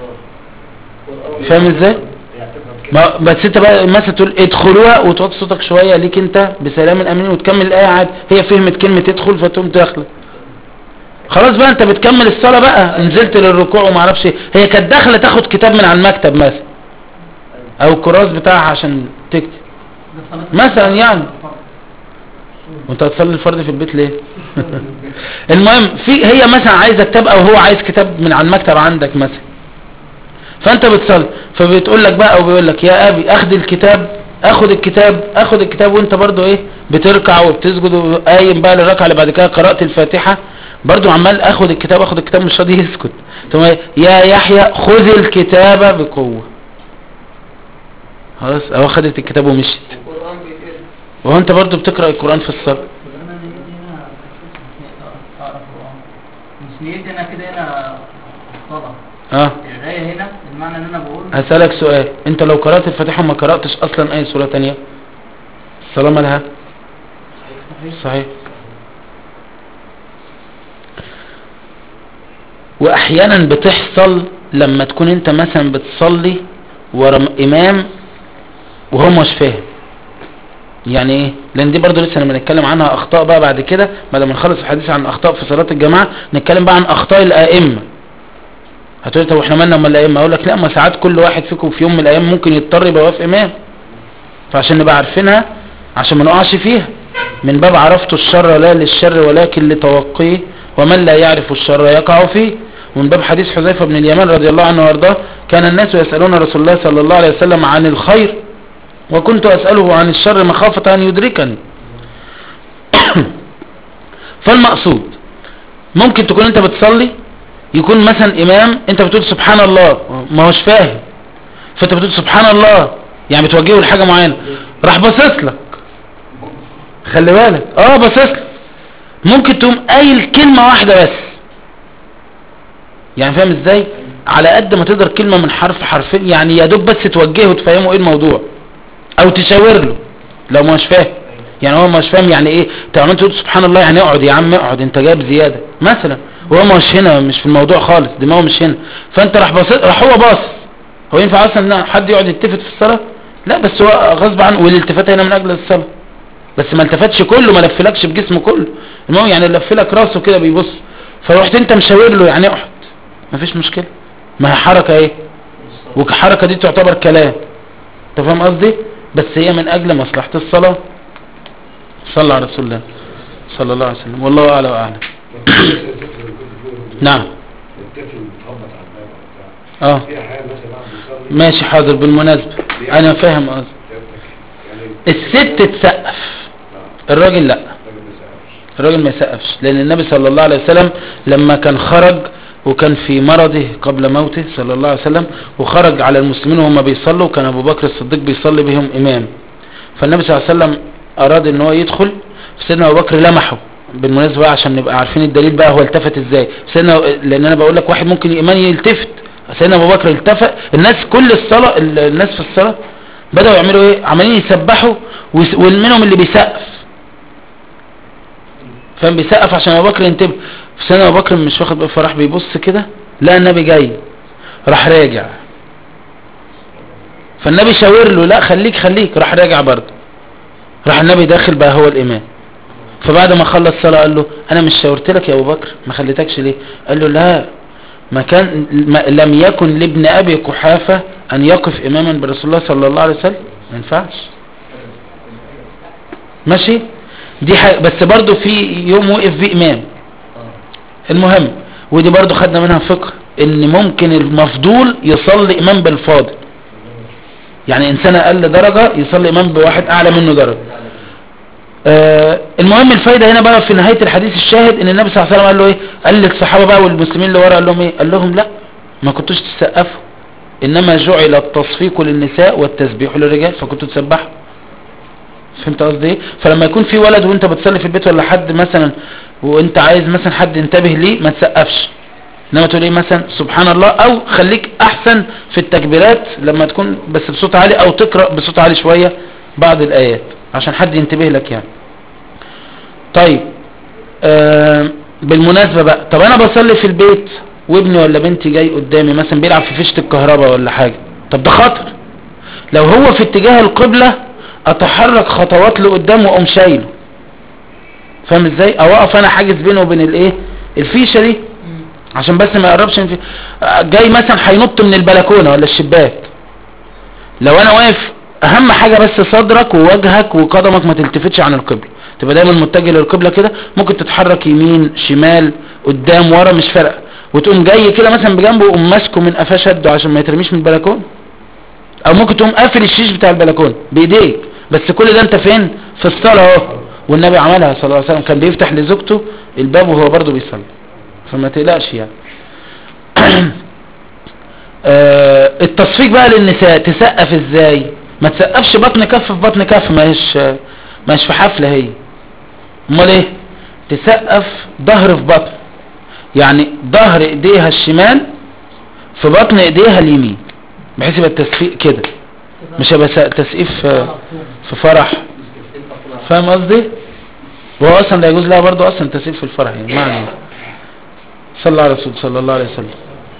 فاهم ازاي ما بس انت بقى مثلا تقول ادخلوها وتوطي صوتك شويه ليك انت بسلام امين وتكمل الايه عادي هي فهمت كلمه ادخل فتقوم داخله خلاص بقى انت بتكمل الصلاه بقى نزلت للركوع وما اعرفش ايه هي كانت داخله تاخد كتاب من على المكتب مثلا او الكراس بتاعها عشان تكتب ده صلاة مثلا يعني وانت هتصلي الفرد في البيت ليه المهم في هي مثلا عايزه كتاب او هو عايز كتاب من على المكتب عندك مثلا فانت بتصلي فبتقول لك بقى او بيقول لك يا ابي اخد الكتاب اخد الكتاب اخد الكتاب وانت برضو ايه بتركع وبتسجد وقايم بقى للركعه اللي بعد كده قرات الفاتحه برضو عمال اخد الكتاب اخد الكتاب مش راضي يسكت ثم يا يحيى خذ الكتاب بقوه خلاص اهو خدت الكتاب ومشيت القرآن بيتقرأ وهو انت برضو بتقرا القران في الصلاه انا نيتي هنا مش اقرا قران مش نيتي انا كده هنا الصلاه اه القرايه هنا المعنى ان انا بقول هسألك سؤال انت لو قرأت الفاتحة وما قرأتش اصلا اي سورة تانية الصلاة مالها صحيح واحيانا بتحصل لما تكون انت مثلا بتصلي ورا م- امام وهو مش فاهم يعني ايه لان دي برضو لسه لما نتكلم عنها اخطاء بقى بعد كده بعد ما نخلص الحديث عن اخطاء في صلاة الجماعة نتكلم بقى عن اخطاء الائمة هتقول طب احنا مالنا امال الائمه اقول لك لا ما ساعات كل واحد فيكم في يوم من الايام ممكن يضطر يبقى واقف امام فعشان نبقى عارفينها عشان ما نقعش فيها من باب عرفت الشر لا للشر ولكن لتوقيه ومن لا يعرف الشر يقع فيه ومن باب حديث حذيفه بن اليمان رضي الله عنه وارضاه كان الناس يسالون رسول الله صلى الله عليه وسلم عن الخير وكنت اساله عن الشر مخافه ان يدركني فالمقصود ممكن تكون انت بتصلي يكون مثلا امام انت بتقول سبحان الله ما هوش فاهم فانت بتقول سبحان الله يعني بتوجهه لحاجة معينة راح باصص لك خلي بالك اه باصص لك ممكن تقوم قايل كلمة واحدة بس يعني فاهم ازاي على قد ما تقدر كلمة من حرف حرفين يعني يا دوب بس توجهه وتفهمه ايه الموضوع او تشاور له لو ما مش فاهم يعني هو مش فاهم يعني ايه انت عمال تقول سبحان الله يعني اقعد يا عم اقعد انت جايب زيادة مثلا وهو مش هنا مش في الموضوع خالص دماغه مش هنا فانت راح باصص راح هو باص هو ينفع اصلا ان حد يقعد يلتفت في الصلاة لا بس هو غصب عنه والالتفات هنا من اجل الصلاة بس ما التفتش كله ما لفلكش بجسمه كله المهم يعني لف لك راسه كده بيبص فروحت انت مشاور له يعني اقعد مفيش مشكلة ما هي حركة ايه والحركة دي تعتبر كلام انت فاهم قصدي بس هي من اجل مصلحة الصلاة صلى على رسول الله صلى الله عليه وسلم والله اعلى واعلم نعم الطفل بيتخبط على الباب وبتاع اه في احيانا مثلا واحد بيصلي ماشي حاضر بالمناسبة انا فاهم قصدي يعني الست تسقف الراجل لا الراجل ما يسقفش الراجل ما يسقفش لان النبي صلى الله عليه وسلم لما كان خرج وكان في مرضه قبل موته صلى الله عليه وسلم وخرج على المسلمين وهم بيصلوا وكان ابو بكر الصديق بيصلي بهم امام فالنبي صلى الله عليه وسلم اراد ان هو يدخل سيدنا ابو بكر لمحه بالمناسبة بقى عشان نبقى عارفين الدليل بقى هو التفت ازاي سيدنا لان انا بقول لك واحد ممكن ايمان يلتفت سيدنا ابو بكر التفت الناس كل الصلاة الناس في الصلاة بدأوا يعملوا ايه عمالين يسبحوا ويس- ومنهم اللي بيسقف فاهم بيسقف عشان ابو بكر ينتبه سيدنا ابو بكر مش واخد بقى فراح بيبص كده لا النبي جاي راح راجع فالنبي شاور له لا خليك خليك راح راجع برضه راح النبي داخل بقى هو الامام فبعد ما خلص صلاة قال له انا مش شاورت لك يا ابو بكر ما خليتكش ليه قال له لا ما كان ما لم يكن لابن ابي قحافة ان يقف اماما برسول الله صلى الله عليه وسلم ما ينفعش ماشي دي حاجة بس برضو في يوم وقف فيه امام المهم ودي برضو خدنا منها فقه ان ممكن المفضول يصلي امام بالفاضل يعني انسان اقل درجة يصلي امام بواحد اعلى منه درجة آه المهم الفايدة هنا بقى في نهاية الحديث الشاهد ان النبي صلى الله عليه وسلم قال له ايه قال للصحابة بقى والمسلمين اللي ورا قال لهم ايه قال لهم لا ما كنتوش تسقفوا انما جعل التصفيق للنساء والتسبيح للرجال فكنتوا تسبحوا فهمت قصدي ايه فلما يكون في ولد وانت بتصلي في البيت ولا حد مثلا وانت عايز مثلا حد ينتبه ليه ما تسقفش انما تقول ايه مثلا سبحان الله او خليك احسن في التكبيرات لما تكون بس بصوت عالي او تقرأ بصوت عالي شوية بعض الايات عشان حد ينتبه لك يعني طيب آه بالمناسبة بقى طب انا بصلي في البيت وابني ولا بنتي جاي قدامي مثلا بيلعب في فيشة الكهرباء ولا حاجة طب ده خطر لو هو في اتجاه القبلة اتحرك خطوات لقدام واقوم شايله فاهم ازاي او اقف انا حاجز بينه وبين الايه الفيشة دي عشان بس ما يقربش من في... آه، جاي مثلا هينط من البلكونة ولا الشباك لو انا واقف اهم حاجة بس صدرك ووجهك وقدمك ما تلتفتش عن القبلة تبقى دايما متجه للقبلة كده ممكن تتحرك يمين شمال قدام ورا مش فارقه وتقوم جاي كده مثلا بجنبه وقوم ماسكه من قفاه شده عشان ما يترميش من البلكونه او ممكن تقوم قافل الشيش بتاع البلكونه بايديك بس كل ده انت فين في الصلاه اهو والنبي عملها صلى الله عليه وسلم كان بيفتح لزوجته الباب وهو برضه بيصلي فما تقلقش يعني آه، التصفيق بقى للنساء تسقف ازاي ما تسقفش بطن كف في بطن كف ما هيش ما هيش في حفله هي امال ايه تسقف ظهر في بطن يعني ظهر ايديها الشمال في بطن ايديها اليمين بحيث يبقى التسقيف كده مش هيبقى س- تسقيف آه، في فرح فاهم قصدي وهو اصلا لا يجوز لها برضو اصلا تسقيف في الفرح يعني معنى صلى الله على رسول صلى الله عليه وسلم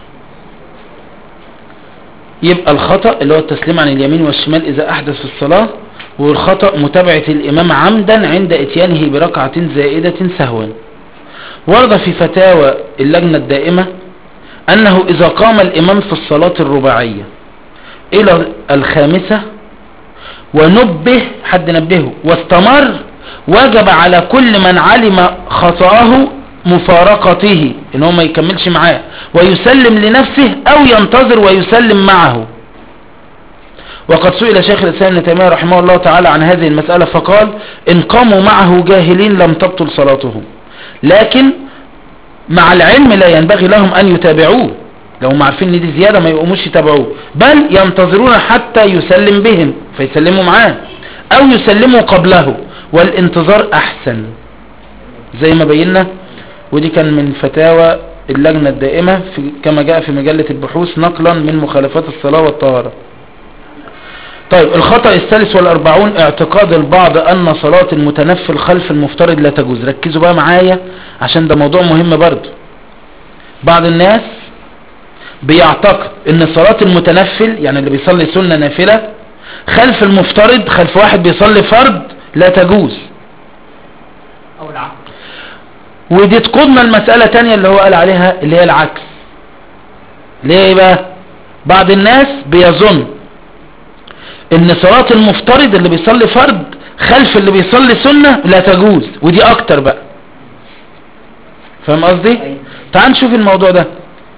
يبقى الخطأ اللي هو التسليم عن اليمين والشمال إذا أحدث في الصلاة والخطأ متابعة الإمام عمدا عند إتيانه بركعة زائدة سهوا ورد في فتاوى اللجنة الدائمة أنه إذا قام الإمام في الصلاة الرباعية إلى الخامسة ونبه حد نبهه واستمر وجب على كل من علم خطأه مفارقته ان هو ما يكملش معاه ويسلم لنفسه او ينتظر ويسلم معه وقد سئل شيخ الاسلام ابن تيميه رحمه الله تعالى عن هذه المسألة فقال ان قاموا معه جاهلين لم تبطل صلاتهم لكن مع العلم لا ينبغي لهم ان يتابعوه لو هم عارفين ان دي زيادة ما يقوموش يتابعوه بل ينتظرون حتى يسلم بهم فيسلموا معاه او يسلموا قبله والانتظار احسن زي ما بينا ودي كان من فتاوى اللجنة الدائمة في كما جاء في مجلة البحوث نقلا من مخالفات الصلاة والطهارة طيب الخطأ الثالث والأربعون اعتقاد البعض أن صلاة المتنفل خلف المفترض لا تجوز ركزوا بقى معايا عشان ده موضوع مهم برضو بعض الناس بيعتقد ان صلاة المتنفل يعني اللي بيصلي سنة نافلة خلف المفترض خلف واحد بيصلي فرض لا تجوز او العكس ودي تقودنا المسألة تانية اللي هو قال عليها اللي هي العكس ليه بقى بعض الناس بيظن ان صلاة المفترض اللي بيصلي فرض خلف اللي بيصلي سنة لا تجوز ودي اكتر بقى فاهم قصدي أيوة. تعال نشوف الموضوع ده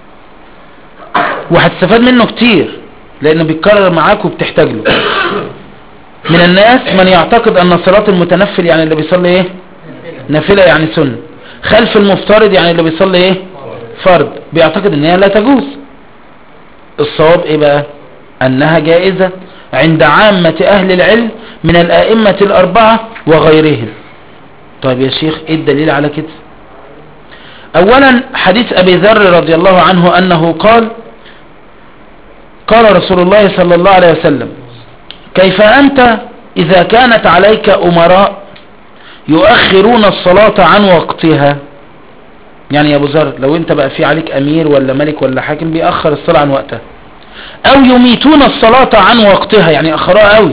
وهتستفاد منه كتير لانه بيتكرر معاك وبتحتاج له من الناس من يعتقد ان صلاة المتنفل يعني اللي بيصلي ايه نافلة يعني سنة خلف المفترض يعني اللي بيصلي ايه فرض بيعتقد ان هي لا تجوز الصواب ايه بقى انها جائزة عند عامة اهل العلم من الائمة الاربعة وغيرهم طيب يا شيخ ايه الدليل على كده اولا حديث ابي ذر رضي الله عنه انه قال قال رسول الله صلى الله عليه وسلم كيف انت اذا كانت عليك امراء يؤخرون الصلاة عن وقتها يعني يا ابو ذر لو انت بقى في عليك امير ولا ملك ولا حاكم بيأخر الصلاة عن وقتها او يميتون الصلاة عن وقتها يعني اخروها قوي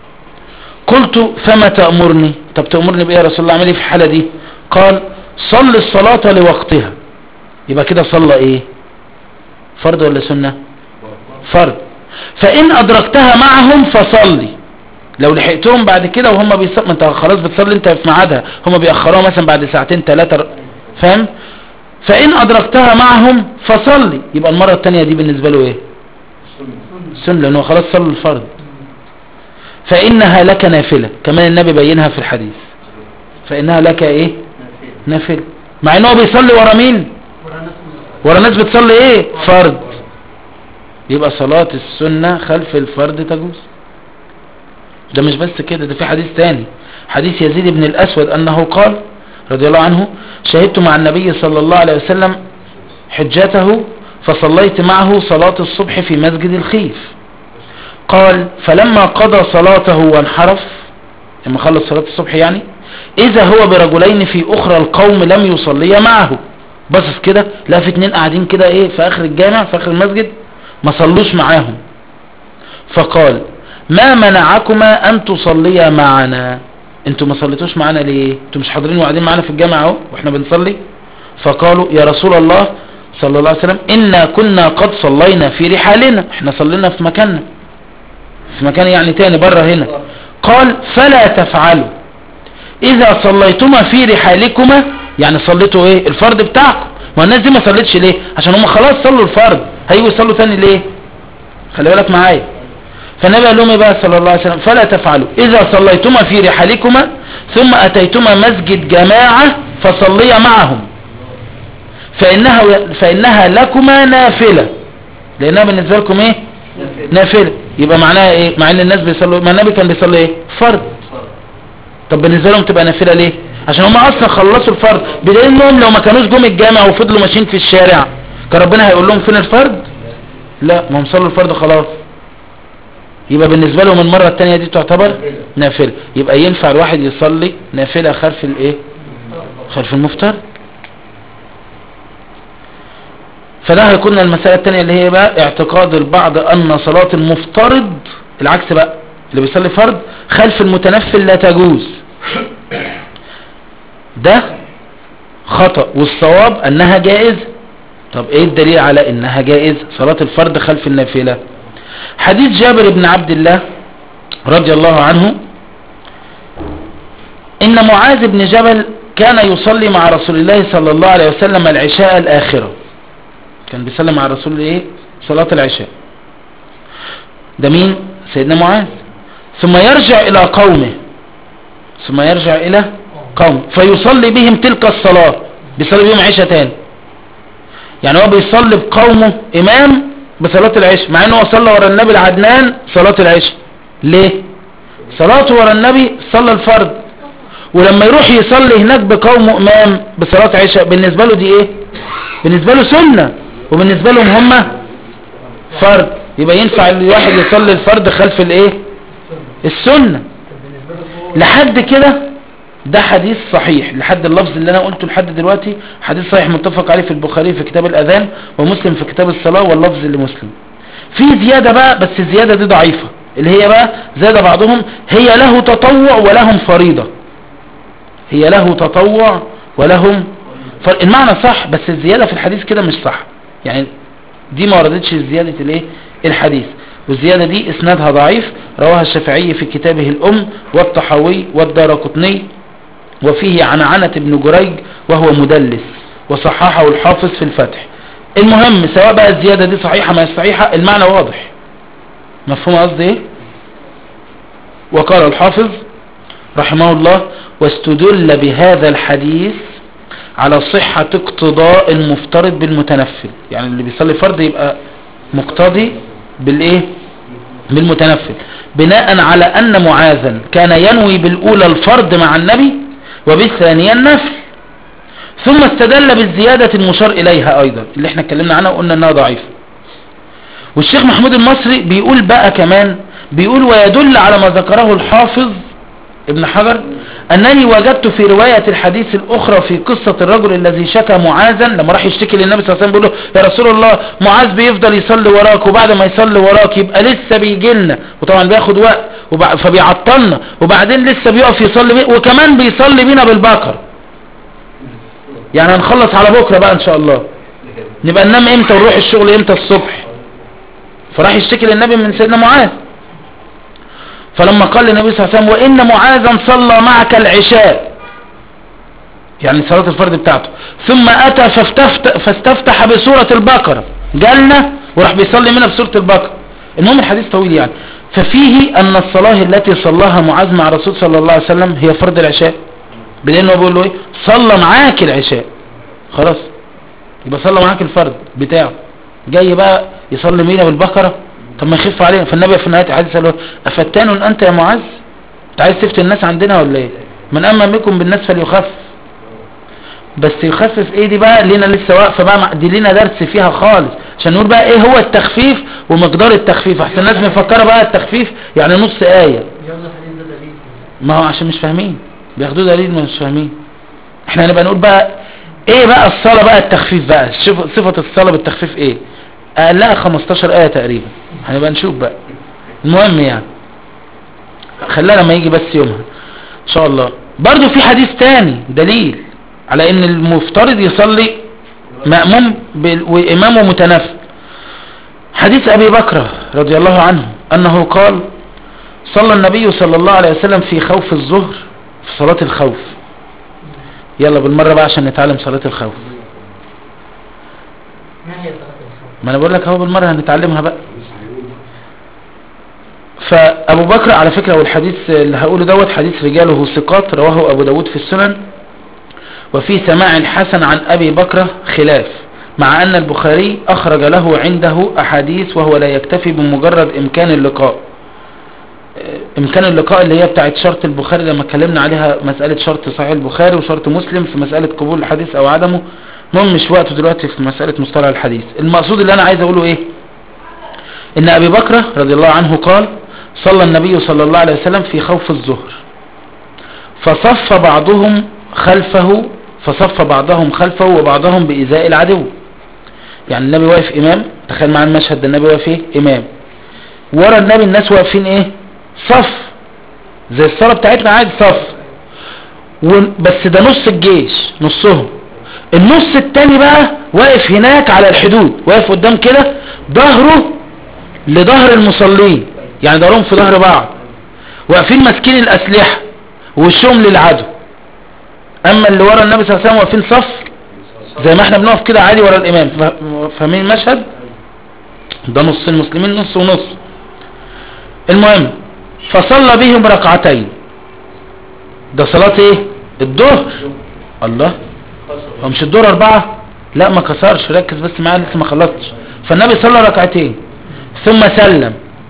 قلت فما تأمرني طب تأمرني بإيه يا رسول الله اعمل ايه في الحالة دي قال صل الصلاة لوقتها يبقى كده صلى ايه فرض ولا سنة فرض فإن أدركتها معهم فصلي لو لحقتهم بعد كده وهم بيصلوا ما انت خلاص بتصلي انت في ميعادها هم بيأخروها مثلا بعد ساعتين ثلاثة فاهم فإن أدركتها معهم فصلي يبقى المرة الثانية دي بالنسبة له ايه سنة لأنه خلاص صلى الفرض فإنها لك نافلة كمان النبي بينها في الحديث فإنها لك ايه نافلة مع انه بيصلي ورا مين ورا ناس بتصلي ايه فرض يبقى صلاة السنة خلف الفرض تجوز ده مش بس كده ده في حديث تاني حديث يزيد بن الأسود أنه قال رضي الله عنه شهدت مع النبي صلى الله عليه وسلم حجته فصليت معه صلاة الصبح في مسجد الخيف قال فلما قضى صلاته وانحرف لما خلص صلاة الصبح يعني إذا هو برجلين في أخرى القوم لم يصليا معه بصص كده لا في اتنين قاعدين كده ايه في آخر الجامع في آخر المسجد ما صلوش معاهم فقال ما منعكما أن تصليا معنا انتوا ما صليتوش معانا ليه انتوا مش حاضرين وقاعدين معانا في الجامع اهو واحنا بنصلي فقالوا يا رسول الله صلى الله عليه وسلم إنا كنا قد صلينا في رحالنا احنا صلينا في مكاننا في مكان يعني تاني بره هنا قال فلا تفعلوا إذا صليتما في رحالكما يعني صليتوا ايه الفرض بتاعكم ما الناس دي ما صليتش ليه عشان هم خلاص صلوا الفرض هيجوا يصلوا تاني ليه خلي بالك معايا فالنبي قال لهم ايه بقى صلى الله عليه وسلم فلا تفعلوا إذا صليتما في رحالكما ثم أتيتما مسجد جماعة فصليا معهم فإنها, فإنها لكما نافلة لأنها بالنسبة لكم ايه نافلة يبقى معناها ايه مع ان الناس بيصلوا ما النبي كان بيصلي ايه فرض طب بالنسبة لهم تبقى نافلة ليه عشان هم اصلا خلصوا الفرض بدليل انهم لو ما كانوش جم الجامع وفضلوا ماشيين في الشارع كان ربنا هيقول لهم فين الفرض لا ما هم صلوا الفرض خلاص يبقى بالنسبة لهم المرة التانية دي تعتبر نافلة يبقى ينفع الواحد يصلي نافلة خلف الايه خلف المفترض فده هيكون المسألة التانية اللي هي بقى اعتقاد البعض ان صلاة المفترض العكس بقى اللي بيصلي فرض خلف المتنفل لا تجوز ده خطأ والصواب انها جائز طب ايه الدليل على انها جائز صلاة الفرض خلف النافلة حديث جابر بن عبد الله رضي الله عنه ان معاذ بن جبل كان يصلي مع رسول الله صلى الله عليه وسلم العشاء الاخرة كان بيصلي مع الرسول ايه صلاة العشاء ده مين سيدنا معاذ ثم يرجع الى قومه ثم يرجع الى قوم فيصلي بهم تلك الصلاة بيصلي بهم عشاء تاني يعني هو بيصلي بقومه امام بصلاة العشاء مع انه هو صلى ورا النبي العدنان صلاة العشاء ليه صلاته ورا النبي صلى الفرض ولما يروح يصلي هناك بقومه امام بصلاة عشاء بالنسبة له دي ايه بالنسبة له سنة وبالنسبة لهم هم فرض يبقى ينفع الواحد يصلي الفرض خلف الايه السنة لحد كده ده حديث صحيح لحد اللفظ اللي انا قلته لحد دلوقتي حديث صحيح متفق عليه في البخاري في كتاب الاذان ومسلم في كتاب الصلاة واللفظ لمسلم في زيادة بقى بس الزيادة دي ضعيفة اللي هي بقى زاد بعضهم هي له تطوع ولهم فريضة هي له تطوع ولهم فر... المعنى صح بس الزيادة في الحديث كده مش صح يعني دي ما وردتش زيادة الايه الحديث والزيادة دي اسنادها ضعيف رواها الشافعي في كتابه الام والطحاوي والدارقطني وفيه عنعنة ابن جريج وهو مدلس وصححه الحافظ في الفتح المهم سواء بقى الزيادة دي صحيحة ما هي صحيحة المعنى واضح مفهوم قصدي ايه وقال الحافظ رحمه الله واستدل بهذا الحديث على صحة اقتضاء المفترض بالمتنفل يعني اللي بيصلي فرض يبقى مقتضي بالايه بالمتنفل بناء على ان معاذا كان ينوي بالاولى الفرض مع النبي وبالثانية النفل ثم استدل بالزيادة المشار اليها ايضا اللي احنا اتكلمنا عنها وقلنا انها ضعيفة والشيخ محمود المصري بيقول بقى كمان بيقول ويدل على ما ذكره الحافظ ابن حجر أنني وجدت في رواية الحديث الأخرى في قصة الرجل الذي شكى معاذا لما راح يشتكي للنبي صلى الله عليه وسلم بيقول له يا رسول الله معاذ بيفضل يصلي وراك وبعد ما يصلي وراك يبقى لسه بيجي لنا وطبعا بياخد وقت وبع... فبيعطلنا وبعدين لسه بيقف يصلي بي... وكمان بيصلي بينا بالبكر يعني هنخلص على بكرة بقى ان شاء الله نبقى ننام امتى ونروح الشغل امتى الصبح فراح يشتكي للنبي من سيدنا معاذ فلما قال للنبي صلى الله عليه وسلم وإن معاذا صلى معك العشاء يعني صلاة الفرد بتاعته ثم أتى فاستفتح, فاستفتح بسورة البقرة جالنا وراح بيصلي منها بسورة البقرة المهم الحديث طويل يعني ففيه أن الصلاة التي صلاها معاذ مع رسول صلى الله عليه وسلم هي فرض العشاء بدين هو بيقول له ايه صلى معاك العشاء خلاص يبقى صلى معاك الفرد بتاعه جاي بقى يصلي بينا بالبقرة طب ما يخف علينا فالنبي في نهاية الحديث قال له أفتان أنت يا معاذ انت عايز تفتن الناس عندنا ولا ايه من أما منكم بالناس فليخفف بس يخفف ايه دي بقى لينا لسه واقفة بقى دي لينا درس فيها خالص عشان نقول بقى ايه هو التخفيف ومقدار التخفيف احسن الناس مفكرة بقى التخفيف يعني نص آية ما هو عشان مش فاهمين بياخدوه دليل مش فاهمين احنا هنبقى نقول بقى ايه بقى الصلاة بقى التخفيف بقى صفة الصلاة بالتخفيف ايه اقلها 15 آية تقريبا هنبقى نشوف بقى المهم يعني خلينا لما يجي بس يومها ان شاء الله برضو في حديث تاني دليل على ان المفترض يصلي مأموم وامامه متنفل حديث ابي بكر رضي الله عنه انه قال صلى النبي صلى الله عليه وسلم في خوف الظهر في صلاة الخوف يلا بالمرة بقى عشان نتعلم صلاة الخوف ما هي صلاة الخوف ما انا بقول لك اهو بالمرة هنتعلمها بقى فابو بكر على فكرة والحديث اللي هقوله دوت حديث رجاله ثقات رواه ابو داود في السنن وفي سماع الحسن عن ابي بكر خلاف مع ان البخاري اخرج له عنده احاديث وهو لا يكتفي بمجرد امكان اللقاء امكان اللقاء اللي هي بتاعت شرط البخاري لما اتكلمنا عليها مسألة شرط صحيح البخاري وشرط مسلم في مسألة قبول الحديث او عدمه المهم مش وقته دلوقتي في مسألة مصطلح الحديث المقصود اللي انا عايز اقوله ايه ان ابي بكر رضي الله عنه قال صلى النبي صلى الله عليه وسلم في خوف الظهر فصف بعضهم خلفه فصف بعضهم خلفه وبعضهم بإزاء العدو يعني النبي واقف امام تخيل معانا المشهد ده النبي واقف ايه امام ورا النبي الناس واقفين ايه صف زي الصلاة بتاعتنا عادي صف بس ده نص الجيش نصهم النص التاني بقى واقف هناك على الحدود واقف قدام كده ظهره لظهر المصلين يعني ظهرهم في ظهر بعض واقفين ماسكين الاسلحة ووشهم للعدو اما اللي ورا النبي صلى الله عليه وسلم واقفين صف زي ما احنا بنقف كده عادي ورا الامام فاهمين المشهد ده نص المسلمين نص ونص المهم فصلى بهم ركعتين ده صلاة ايه الظهر الله هو مش الظهر اربعة لا ما كسرش ركز بس معايا لسه ما خلصتش فالنبي صلى ركعتين ثم سلم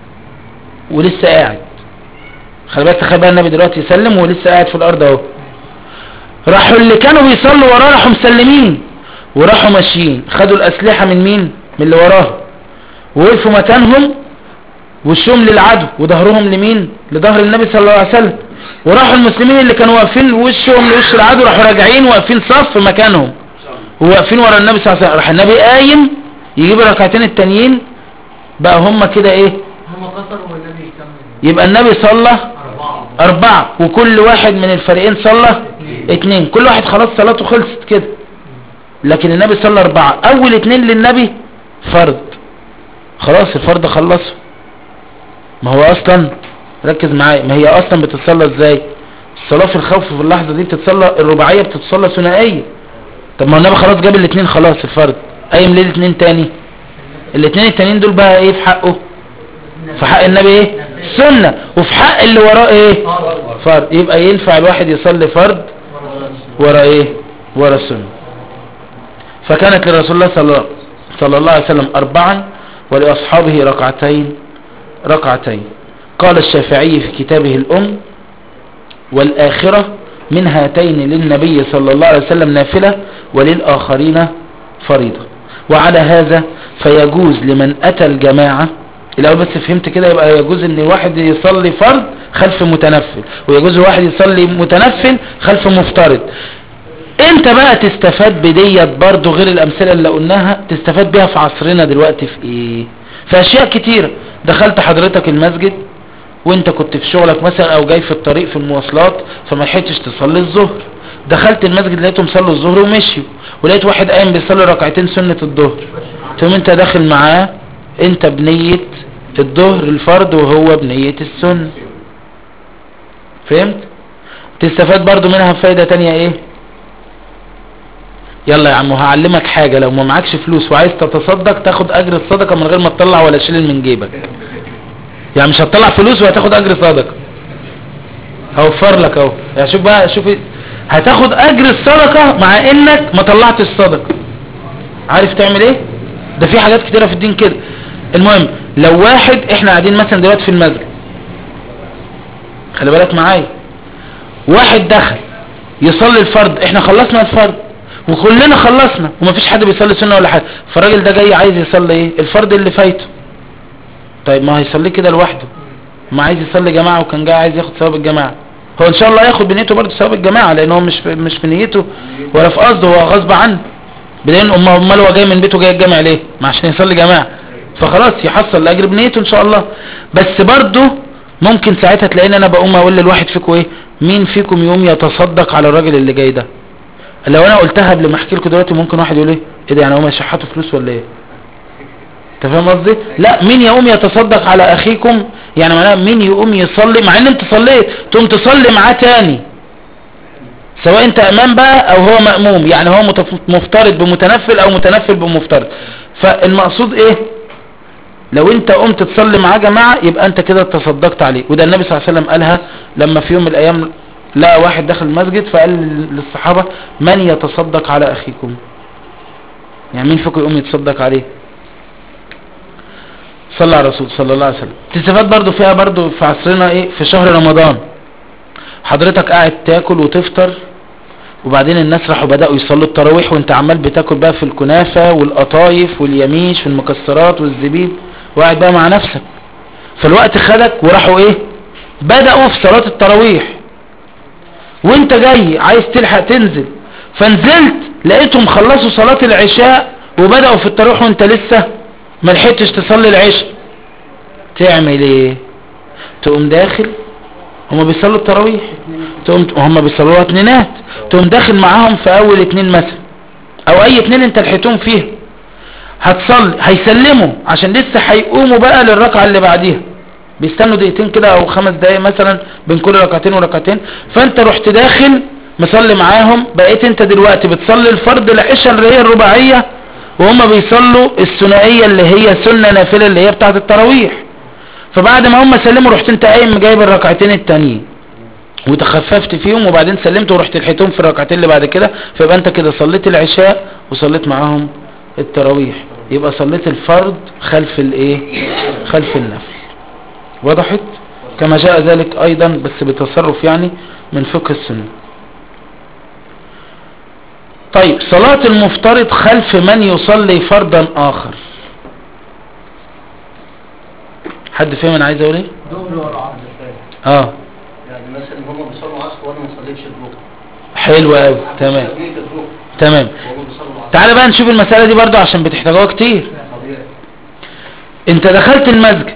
ولسه قاعد خلي بالك تخيل بقى النبي دلوقتي يسلم ولسه قاعد في الارض اهو راحوا اللي كانوا بيصلوا وراه راحوا مسلمين وراحوا ماشيين خدوا الاسلحه من مين من اللي وراه ووقفوا مكانهم وشهم للعدو وظهرهم لمين لظهر النبي صلى الله عليه وسلم وراحوا المسلمين اللي كانوا واقفين وشهم لوش العدو راحوا راجعين واقفين صف في مكانهم وواقفين ورا النبي صلى الله عليه وسلم راح النبي قايم يجيب الركعتين التانيين بقى هم كده ايه هم قصروا والنبي يكمل يبقى النبي صلى أربعة أربعة وكل واحد من الفريقين صلى اتنين كل واحد خلاص صلاته خلصت كده لكن النبي صلى أربعة أول اتنين للنبي فرض خلاص الفرض خلصه ما هو أصلا ركز معايا ما هي أصلا بتتصلى ازاي الصلاة في الخوف في اللحظة دي بتتصلى الرباعية بتتصلى ثنائية طب ما هو النبي خلاص جاب الاتنين خلاص الفرض قايم ليه الاتنين تاني الاتنين التانيين دول بقى ايه في حقه في حق النبي ايه سنة وفي حق اللي وراه ايه فرض يبقى ينفع الواحد يصلي فرض ورا ايه ورا السنة فكانت لرسول الله صلى صلى الله عليه وسلم أربعا ولأصحابه ركعتين ركعتين قال الشافعي في كتابه الأم والآخرة من هاتين للنبي صلى الله عليه وسلم نافلة وللآخرين فريضة وعلى هذا فيجوز لمن أتى الجماعة الأول بس فهمت كده يبقى يجوز ان واحد يصلي فرض خلف متنفل ويجوز واحد يصلي متنفل خلف مفترض انت بقى تستفاد بديت برضو غير الامثلة اللي قلناها تستفاد بيها في عصرنا دلوقتي في ايه في اشياء كتيرة دخلت حضرتك المسجد وانت كنت في شغلك مثلا او جاي في الطريق في المواصلات فما لحقتش تصلي الظهر دخلت المسجد لقيتهم صلوا الظهر ومشيوا ولقيت واحد قايم بيصلي ركعتين سنة الظهر ثم انت داخل معاه انت بنية الظهر الفرض وهو بنية السنة فهمت تستفاد برضو منها فايدة تانية ايه يلا يا عم هعلمك حاجة لو ما معكش فلوس وعايز تتصدق تاخد اجر الصدقة من غير ما تطلع ولا شيل من جيبك يعني مش هتطلع فلوس وهتاخد اجر صدقة هوفر لك اهو يعني شوف بقى شوف هتاخد اجر الصدقة مع انك ما طلعتش الصدقة عارف تعمل ايه ده في حاجات كتيرة في الدين كده المهم لو واحد احنا قاعدين مثلا دلوقتي في المسجد خلي بالك معايا واحد دخل يصلي الفرض احنا خلصنا الفرض وكلنا خلصنا ومفيش حد بيصلي سنة ولا حاجة فالراجل ده جاي عايز يصلي ايه الفرض اللي فايته طيب ما هيصلي كده لوحده ما عايز يصلي جماعة وكان جاي عايز ياخد ثواب الجماعة هو ان شاء الله ياخد بنيته برضه ثواب الجماعة لان هو مش في مش في نيته ولا في قصده هو غصب عنه بدين امه امال هو جاي من بيته جاي الجامع ليه ما عشان يصلي جماعة فخلاص يحصل الاجر بنيته ان شاء الله بس برضه ممكن ساعتها تلاقيني انا بقوم اقول للواحد فيكم ايه مين فيكم يقوم يتصدق على الراجل اللي جاي ده لو انا قلتها قبل ما احكي لكم دلوقتي ممكن واحد يقول ايه ايه ده يعني هم يشحتوا فلوس ولا ايه انت فاهم قصدي لا مين يقوم يتصدق على اخيكم يعني معناها مين يقوم يصلي مع ان انت صليت تقوم تصلي معاه تاني سواء انت امام بقى او هو مأموم يعني هو متف- مفترض بمتنفل او متنفل بمفترض فالمقصود ايه لو انت قمت تصلي معاه جماعة يبقى انت كده تصدقت عليه وده النبي صلى الله عليه وسلم قالها لما في يوم من الايام لقى واحد دخل المسجد فقال للصحابة من يتصدق على اخيكم يعني مين فيكم يقوم يتصدق عليه صلى على الرسول صلى الله عليه وسلم تستفاد برضو فيها برضو في عصرنا ايه في شهر رمضان حضرتك قاعد تاكل وتفطر وبعدين الناس راحوا بدأوا يصلوا التراويح وانت عمال بتاكل بقى في الكنافة والقطايف واليميش والمكسرات والزبيب وقاعد بقى مع نفسك فالوقت خدك وراحوا ايه بدأوا في صلاة التراويح وانت جاي عايز تلحق تنزل فنزلت لقيتهم خلصوا صلاة العشاء وبدأوا في التراويح وانت لسه ما لحقتش تصلي العشاء تعمل ايه تقوم داخل هما بيصلوا التراويح تقوم هما بيصلوها اتنينات تقوم داخل معاهم في اول اتنين مثلا او اي اتنين انت لحقتهم فيها هتصلي هيسلموا عشان لسه هيقوموا بقى للركعة اللي بعديها بيستنوا دقيقتين كده او خمس دقايق مثلا بين كل ركعتين وركعتين فانت رحت داخل مصلي معاهم بقيت انت دلوقتي بتصلي الفرض العشاء اللي هي الرباعية وهم بيصلوا الثنائية اللي هي سنة نافلة اللي هي بتاعت التراويح فبعد ما هم سلموا رحت انت قايم جايب الركعتين التانيين وتخففت فيهم وبعدين سلمت ورحت لحيتهم في الركعتين اللي بعد كده فيبقى انت كده صليت العشاء وصليت معاهم التراويح يبقى صليت الفرض خلف الايه خلف النفل وضحت كما جاء ذلك ايضا بس بتصرف يعني من فقه السنة طيب صلاة المفترض خلف من يصلي فرضا اخر حد فاهم انا عايز اقول ايه ظهر ورا عصر اه يعني مثلا هم بيصلوا عصر وانا ما صليتش الظهر حلو قوي تمام صليت الظهر تمام وهم بيصلوا العصر تعالى بقى نشوف المسألة دي برضو عشان بتحتاجوها كتير طبيعي انت دخلت المسجد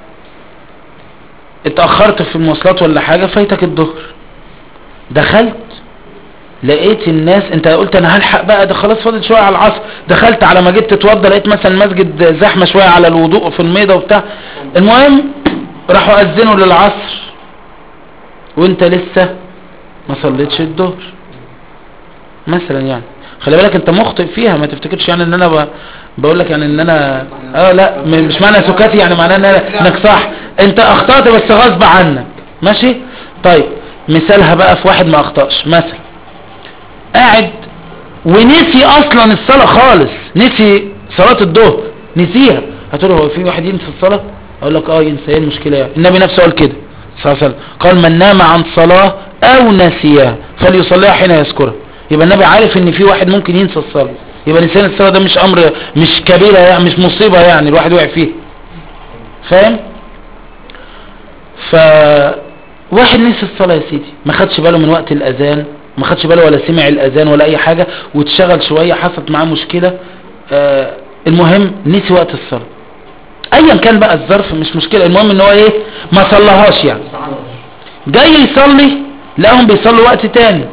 اتأخرت في المواصلات ولا حاجة فايتك الظهر دخلت لقيت الناس انت قلت انا هلحق بقى ده خلاص فاضل شوية على العصر دخلت على ما جيت تتوضى لقيت مثلا المسجد زحمة شوية على الوضوء في الميضة وبتاع المهم راحوا اذنوا للعصر وانت لسه ما صليتش الظهر مثلا يعني خلي بالك انت مخطئ فيها ما تفتكرش يعني ان انا ب... بقول لك يعني ان انا اه لا م- مش معنى سكاتي يعني معناه ان أنا- انك صح انت اخطأت بس غصب عنك ماشي طيب مثالها بقى في واحد ما اخطأش مثلا قاعد ونسي اصلا الصلاة خالص نسي صلاة الظهر نسيها هتقول هو في واحد ينسى الصلاة اقول لك اه ينسى ايه المشكلة يعني النبي نفسه قال كده صلى الله عليه وسلم قال من نام عن صلاة او نسيها فليصليها حين يذكرها يبقى النبي عارف ان في واحد ممكن ينسى الصلاة يبقى نسيان الصلاة ده مش امر مش كبيرة يعني مش مصيبة يعني الواحد وقع فيه فاهم ف واحد نسي الصلاة يا سيدي ما خدش باله من وقت الاذان ما خدش باله ولا سمع الاذان ولا اي حاجة واتشغل شوية حصلت معاه مشكلة آه المهم نسي وقت الصلاة ايا كان بقى الظرف مش مشكلة المهم ان هو ايه ما صلىهاش يعني جاي يصلي لقاهم بيصلوا وقت تاني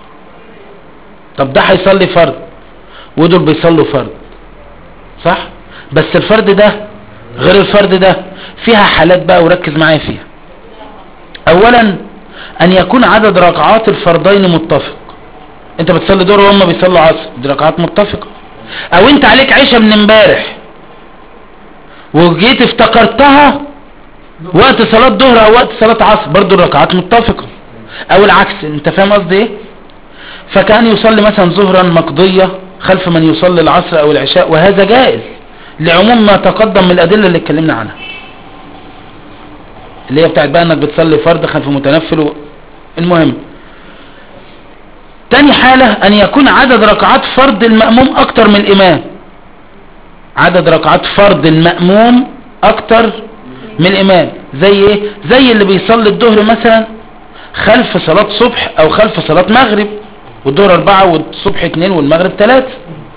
طب ده هيصلي فرض ودول بيصلوا فرض صح بس الفرد ده غير الفرد ده فيها حالات بقى وركز معايا فيها اولا ان يكون عدد ركعات الفردين متفق انت بتصلي دور وهم بيصلوا عصر دي ركعات متفقة او انت عليك عشاء من امبارح وجيت افتكرتها وقت صلاة ظهر او وقت صلاة عصر برضو الركعات متفقة او العكس انت فاهم قصدي ايه فكان يصلي مثلا ظهرا مقضية خلف من يصلي العصر او العشاء وهذا جائز لعموم ما تقدم من الادلة اللي اتكلمنا عنها اللي هي بتاعت بقى انك بتصلي فرض خلف متنفل و... المهم تاني حالة ان يكون عدد ركعات فرض المأموم اكتر من الامام عدد ركعات فرض المأموم اكتر من الامام زي ايه زي اللي بيصلي الظهر مثلا خلف صلاة صبح او خلف صلاة مغرب والظهر اربعة والصبح اتنين والمغرب تلاتة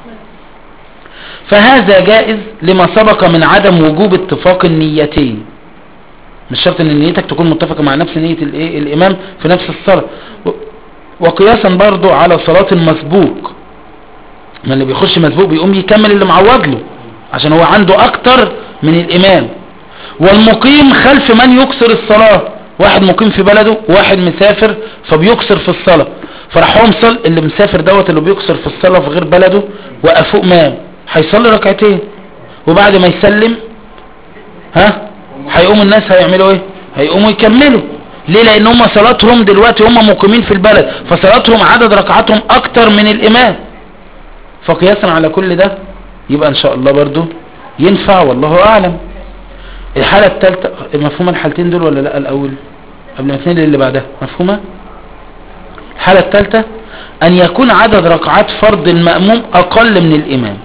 فهذا جائز لما سبق من عدم وجوب اتفاق النيتين مش شرط ان نيتك تكون متفقة مع نفس نية الايه الامام في نفس الصلاة و- وقياسا برضو على صلاة المسبوق ما اللي بيخش مسبوق بيقوم يكمل اللي معوض له عشان هو عنده اكتر من الامام والمقيم خلف من يكسر الصلاة واحد مقيم في بلده وواحد مسافر فبيكسر في الصلاة فراح هو مصل اللي مسافر دوت اللي بيكسر في الصلاة في غير بلده وقفوه امام هيصلي ركعتين وبعد ما يسلم ها هيقوم الناس هيعملوا ايه هيقوموا يكملوا ليه لان هم صلاتهم دلوقتي هم مقيمين في البلد فصلاتهم عدد ركعاتهم اكتر من الامام فقياسا على كل ده يبقى ان شاء الله برضو ينفع والله اعلم الحالة الثالثة مفهومة الحالتين دول ولا لا الاول قبل ما الاثنين اللي بعدها مفهومة الحالة الثالثة ان يكون عدد ركعات فرض المأموم اقل من الامام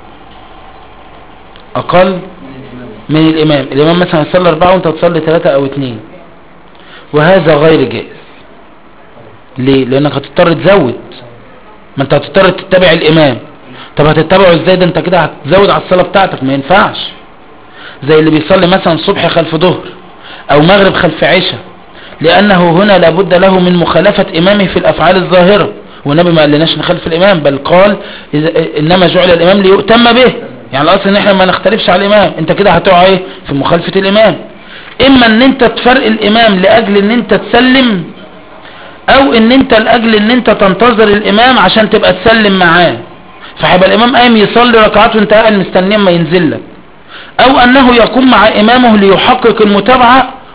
اقل من الامام الامام مثلا يصلي اربعة وانت تصلي ثلاثة او اثنين وهذا غير جائز ليه لانك هتضطر تزود ما انت هتضطر تتبع الامام طب هتتبعه ازاي ده انت كده هتزود على الصلاة بتاعتك ما ينفعش زي اللي بيصلي مثلا صبح خلف ظهر او مغرب خلف عشاء لانه هنا لابد له من مخالفة امامه في الافعال الظاهرة والنبي ما قالناش نخالف الامام بل قال إذا انما جعل الامام ليؤتم به يعني الاصل ان احنا ما نختلفش على الامام انت كده هتقع ايه في مخالفة الامام اما ان انت تفرق الامام لاجل ان انت تسلم او ان انت لاجل ان انت تنتظر الامام عشان تبقى تسلم معاه فهيبقى الامام قايم يصلي ركعات وانت قاعد مستنيه ما ينزل لك او انه يقوم مع امامه ليحقق المتابعة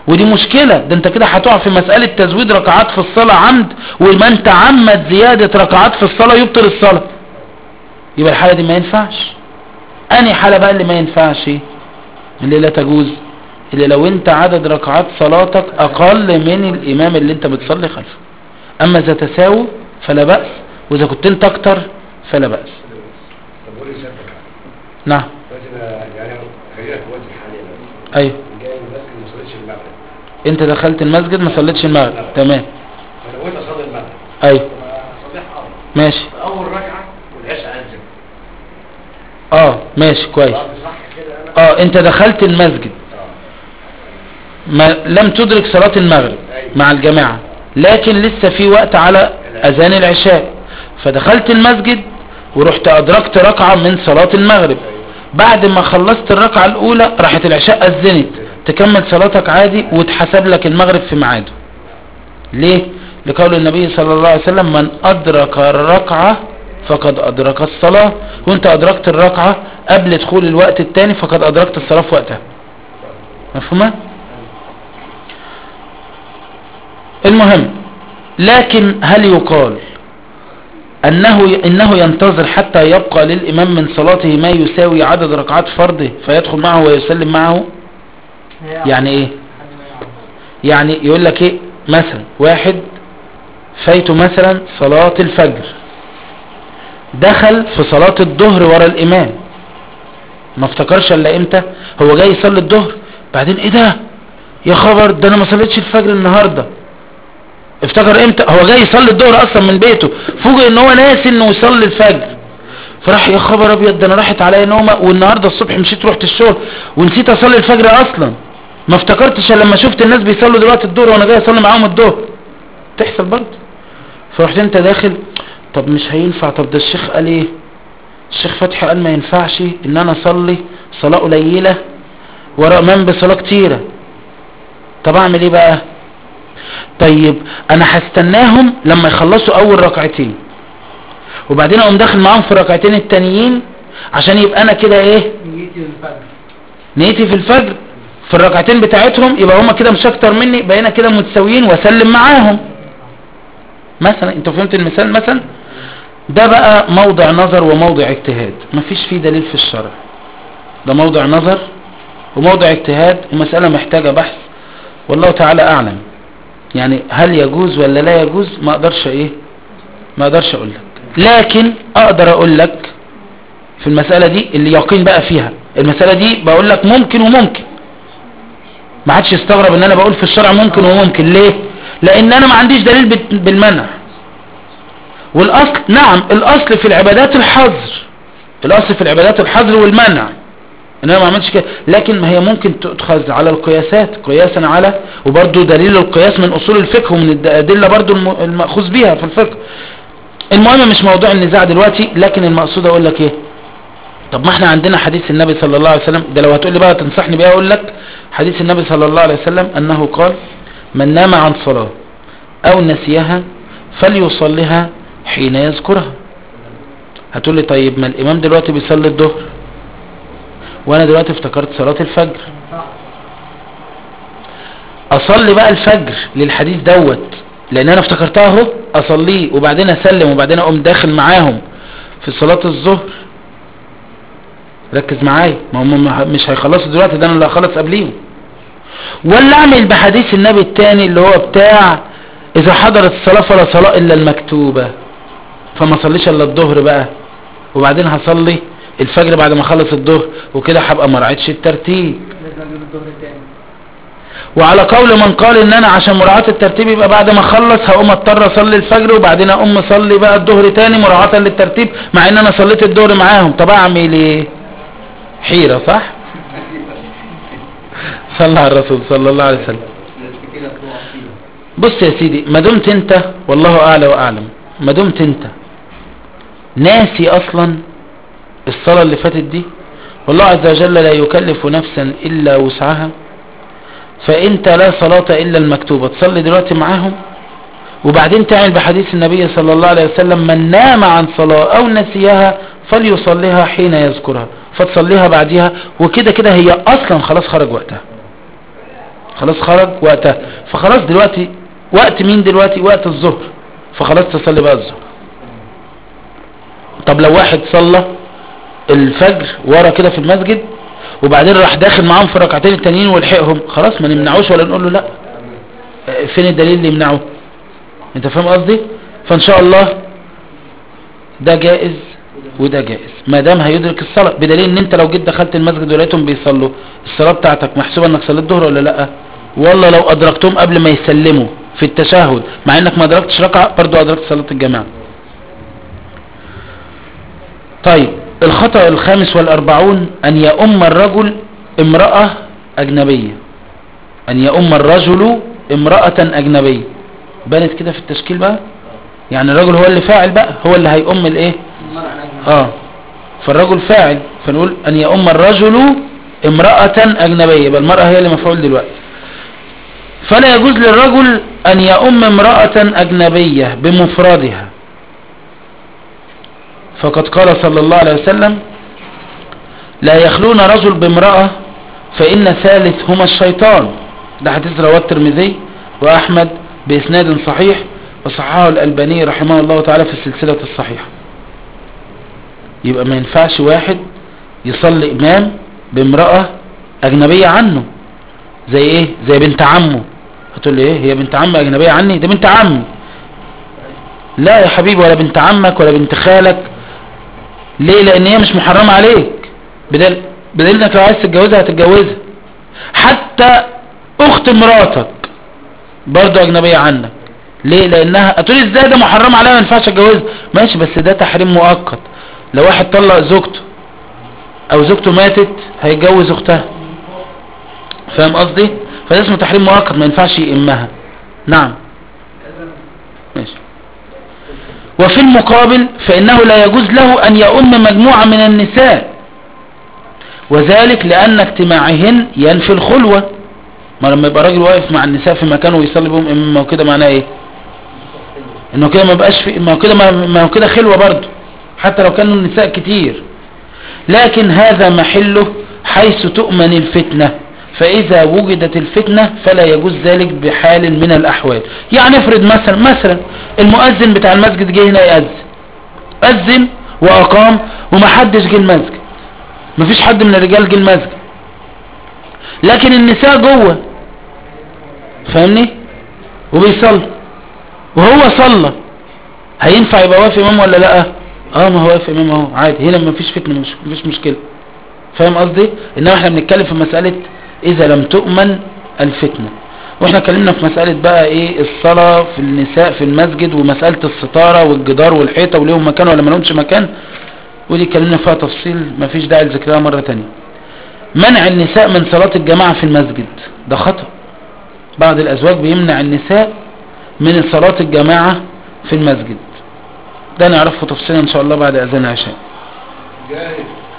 ودي مشكلة ده انت كده هتقع في مسألة تزويد ركعات في الصلاة عمد ومن تعمد زيادة ركعات في الصلاة يبطل الصلاة يبقى الحالة دي ما ينفعش انهي حالة بقى اللي ما ينفعش اللي لا تجوز اللي لو انت عدد ركعات صلاتك اقل من الامام اللي انت بتصلي خلفه اما اذا تساووا فلا بأس واذا كنت انت اكتر فلا بأس طب قول لي سيادتك نعم دلوقتي انا يعني خلينا في الوقت الحالي انا ايوه جاي من المسجد ما صليتش المغرب انت دخلت المسجد ما صليتش المغرب تمام فانا قلت اصلي المغرب ايوه اصليها اه ماشي اول ركعه والعشاء اذن اه ماشي كويس اه صح كده انا اه انت دخلت المسجد اه ما لم تدرك صلاة المغرب مع الجماعة لكن لسه في وقت على اذان العشاء فدخلت المسجد ورحت ادركت ركعة من صلاة المغرب بعد ما خلصت الركعة الاولى راحت العشاء اذنت تكمل صلاتك عادي وتحسب لك المغرب في ميعاده ليه لقول النبي صلى الله عليه وسلم من ادرك الركعة فقد ادرك الصلاة وانت ادركت الركعة قبل دخول الوقت الثاني فقد ادركت الصلاة في وقتها مفهومة المهم لكن هل يقال أنه إنه ينتظر حتى يبقى للإمام من صلاته ما يساوي عدد ركعات فرضه فيدخل معه ويسلم معه يعني إيه يعني يقول لك إيه مثلا واحد فايته مثلا صلاة الفجر دخل في صلاة الظهر ورا الإمام ما افتكرش الا امتى هو جاي يصلي الظهر بعدين ايه ده يا خبر ده انا ما صليتش الفجر النهارده افتكر امتى هو جاي يصلي الظهر اصلا من بيته فوجئ ان هو ناسي انه يصلي الفجر فراح يا خبر ابيض ده انا راحت عليا نومه والنهارده الصبح مشيت رحت الشغل ونسيت اصلي الفجر اصلا ما افتكرتش الا لما شفت الناس بيصلوا دلوقتي الظهر وانا جاي اصلي معاهم الظهر تحصل برضه فرحت انت داخل طب مش هينفع طب ده الشيخ قال ايه الشيخ فتحي قال ما ينفعش ان انا اصلي صلاه قليله ورا امام بصلاه كتيره طب اعمل ايه بقى طيب انا هستناهم لما يخلصوا اول ركعتين وبعدين اقوم داخل معاهم في الركعتين التانيين عشان يبقى انا كده ايه نيتي الفجر نيتي في الفجر في الركعتين بتاعتهم يبقى هما كده مش اكتر مني بقينا كده متساويين واسلم معاهم مثلا انتوا فهمت المثال مثلا ده بقى موضع نظر وموضع اجتهاد مفيش فيه دليل في الشرع ده موضع نظر وموضع اجتهاد ومسألة محتاجة بحث والله تعالى اعلم يعني هل يجوز ولا لا يجوز ما اقدرش ايه ما اقدرش اقول لك لكن اقدر اقول لك في المسألة دي اللي يقين بقى فيها المسألة دي بقول لك ممكن وممكن ما حدش يستغرب ان انا بقول في الشرع ممكن وممكن ليه لان انا ما عنديش دليل بت- بالمنع والاصل نعم الاصل في العبادات الحظر الاصل في العبادات الحظر والمنع ان انا ما عملتش كده لكن ما هي ممكن تؤخذ على القياسات قياسا على وبرضو دليل القياس من اصول الفقه ومن الادله برضو الم- المأخوذ بيها في الفقه المهم مش موضوع النزاع دلوقتي لكن المقصود اقول لك ايه طب ما احنا عندنا حديث النبي صلى الله عليه وسلم ده لو هتقول لي بقى تنصحني بيه اقول لك حديث النبي صلى الله عليه وسلم انه قال من نام عن صلاة او نسيها فليصلها حين يذكرها هتقول لي طيب ما الامام دلوقتي بيصلي الظهر وانا دلوقتي افتكرت صلاة الفجر اصلي بقى الفجر للحديث دوت لان انا افتكرتها اهو اصليه وبعدين اسلم وبعدين اقوم داخل معاهم في صلاة الظهر ركز معايا ما هم ما- مش هيخلصوا دلوقتي ده انا اللي هخلص قبليهم ولا اعمل بحديث النبي التاني اللي هو بتاع اذا حضرت الصلاة فلا صلاة الا المكتوبة فما صليش الا الظهر بقى وبعدين هصلي الفجر بعد ما اخلص الظهر وكده هبقى ما راعيتش الترتيب لازم اجيب الظهر تاني وعلى قول من قال ان انا عشان مراعاة الترتيب يبقى بعد ما اخلص هقوم اضطر اصلي الفجر وبعدين اقوم اصلي بقى الظهر تاني مراعاة للترتيب مع ان انا صليت الظهر معاهم طب اعمل ايه حيرة صح صلى على الرسول صلى الله عليه وسلم ناس كتيرة بتقع فيها بص يا سيدي ما دمت انت والله اعلى واعلم ما دمت انت ناسي اصلا الصلاة اللي فاتت دي والله عز وجل لا يكلف نفسا الا وسعها فانت لا صلاة الا المكتوبة تصلي دلوقتي معاهم وبعدين تعمل بحديث النبي صلى الله عليه وسلم من نام عن صلاة او نسيها فليصليها حين يذكرها فتصليها بعدها وكده كده هي اصلا خلاص خرج وقتها خلاص خرج وقتها فخلاص دلوقتي وقت مين دلوقتي وقت الظهر فخلاص تصلي بقى الظهر طب لو واحد صلى الفجر ورا كده في المسجد وبعدين راح داخل معاهم في الركعتين التانيين ولحقهم خلاص ما نمنعوش ولا نقول له لا آه، فين الدليل اللي يمنعه انت فاهم قصدي فان شاء الله ده جائز وده جائز ما دام هيدرك الصلاة بدليل ان انت لو جيت دخلت المسجد ولقيتهم بيصلوا الصلاة بتاعتك محسوبة انك صليت ظهر ولا لا والله لو ادركتهم قبل ما يسلموا في التشهد مع انك ما ادركتش ركعة برضو ادركت صلاة الجماعة طيب الخطأ الخامس والأربعون أن يؤم الرجل امرأة أجنبية أن يؤم الرجل امرأة أجنبية بانت كده في التشكيل بقى يعني الرجل هو اللي فاعل بقى هو اللي هيؤم الايه المرأة الأجنبية. اه فالرجل فاعل فنقول أن يؤم الرجل امرأة أجنبية يبقى المرأة هي اللي مفعول دلوقتي فلا يجوز للرجل أن يؤم امرأة أجنبية بمفردها فقد قال صلى الله عليه وسلم لا يخلون رجل بامرأة فإن ثالث هما الشيطان ده حديث رواه الترمذي وأحمد بإسناد صحيح وصححه الألباني رحمه الله تعالى في السلسلة الصحيحة يبقى ما ينفعش واحد يصلي إمام بامرأة أجنبية عنه زي إيه زي بنت عمه هتقول لي إيه هي بنت عم أجنبية عني ده بنت عمي لا يا حبيبي ولا بنت عمك ولا بنت خالك ليه لان هي مش محرمة عليك بدل بدل انك لو عايز تتجوزها هتتجوزها حتى اخت مراتك برضو اجنبية عنك ليه لانها هتقولي ازاي ده محرم عليها ما ينفعش اتجوزها ماشي بس ده تحريم مؤقت لو واحد طلق زوجته او زوجته ماتت هيتجوز اختها فاهم قصدي فده اسمه تحريم مؤقت ما ينفعش يئمها نعم ماشي وفي المقابل فإنه لا يجوز له أن يؤم مجموعة من النساء وذلك لأن اجتماعهن ينفي الخلوة ما لما يبقى راجل واقف مع النساء في مكان ويصلي بهم إمام ما هو كده معناه ايه انه كده ما بقاش في ما هو كده ما ما هو كده خلوة برضه حتى لو كانوا النساء كتير لكن هذا محله حيث تؤمن الفتنة فإذا وجدت الفتنة فلا يجوز ذلك بحال من الأحوال يعني افرض مثلا مثلا المؤذن بتاع المسجد جه هنا يأذن أذن وأقام ومحدش جه المسجد مفيش حد من الرجال جه المسجد لكن النساء جوه فاهمني وبيصلي وهو صلى هينفع يبقى واقف امام ولا لا اه ما هو واقف امام اهو عادي هنا مفيش فتنه مش مفيش مشكله فاهم قصدي انما احنا بنتكلم في مساله اذا لم تؤمن الفتنه واحنا اتكلمنا في مساله بقى ايه الصلاه في النساء في المسجد ومساله الستاره والجدار والحيطه وليهم مكان ولا ما لهمش مكان ودي اتكلمنا فيها تفصيل مفيش داعي لذكرها مره تانية منع النساء من صلاه الجماعه في المسجد ده خطأ بعض الازواج بيمنع النساء من صلاه الجماعه في المسجد ده نعرفه تفصيلا ان شاء الله بعد اذان العشاء جاهز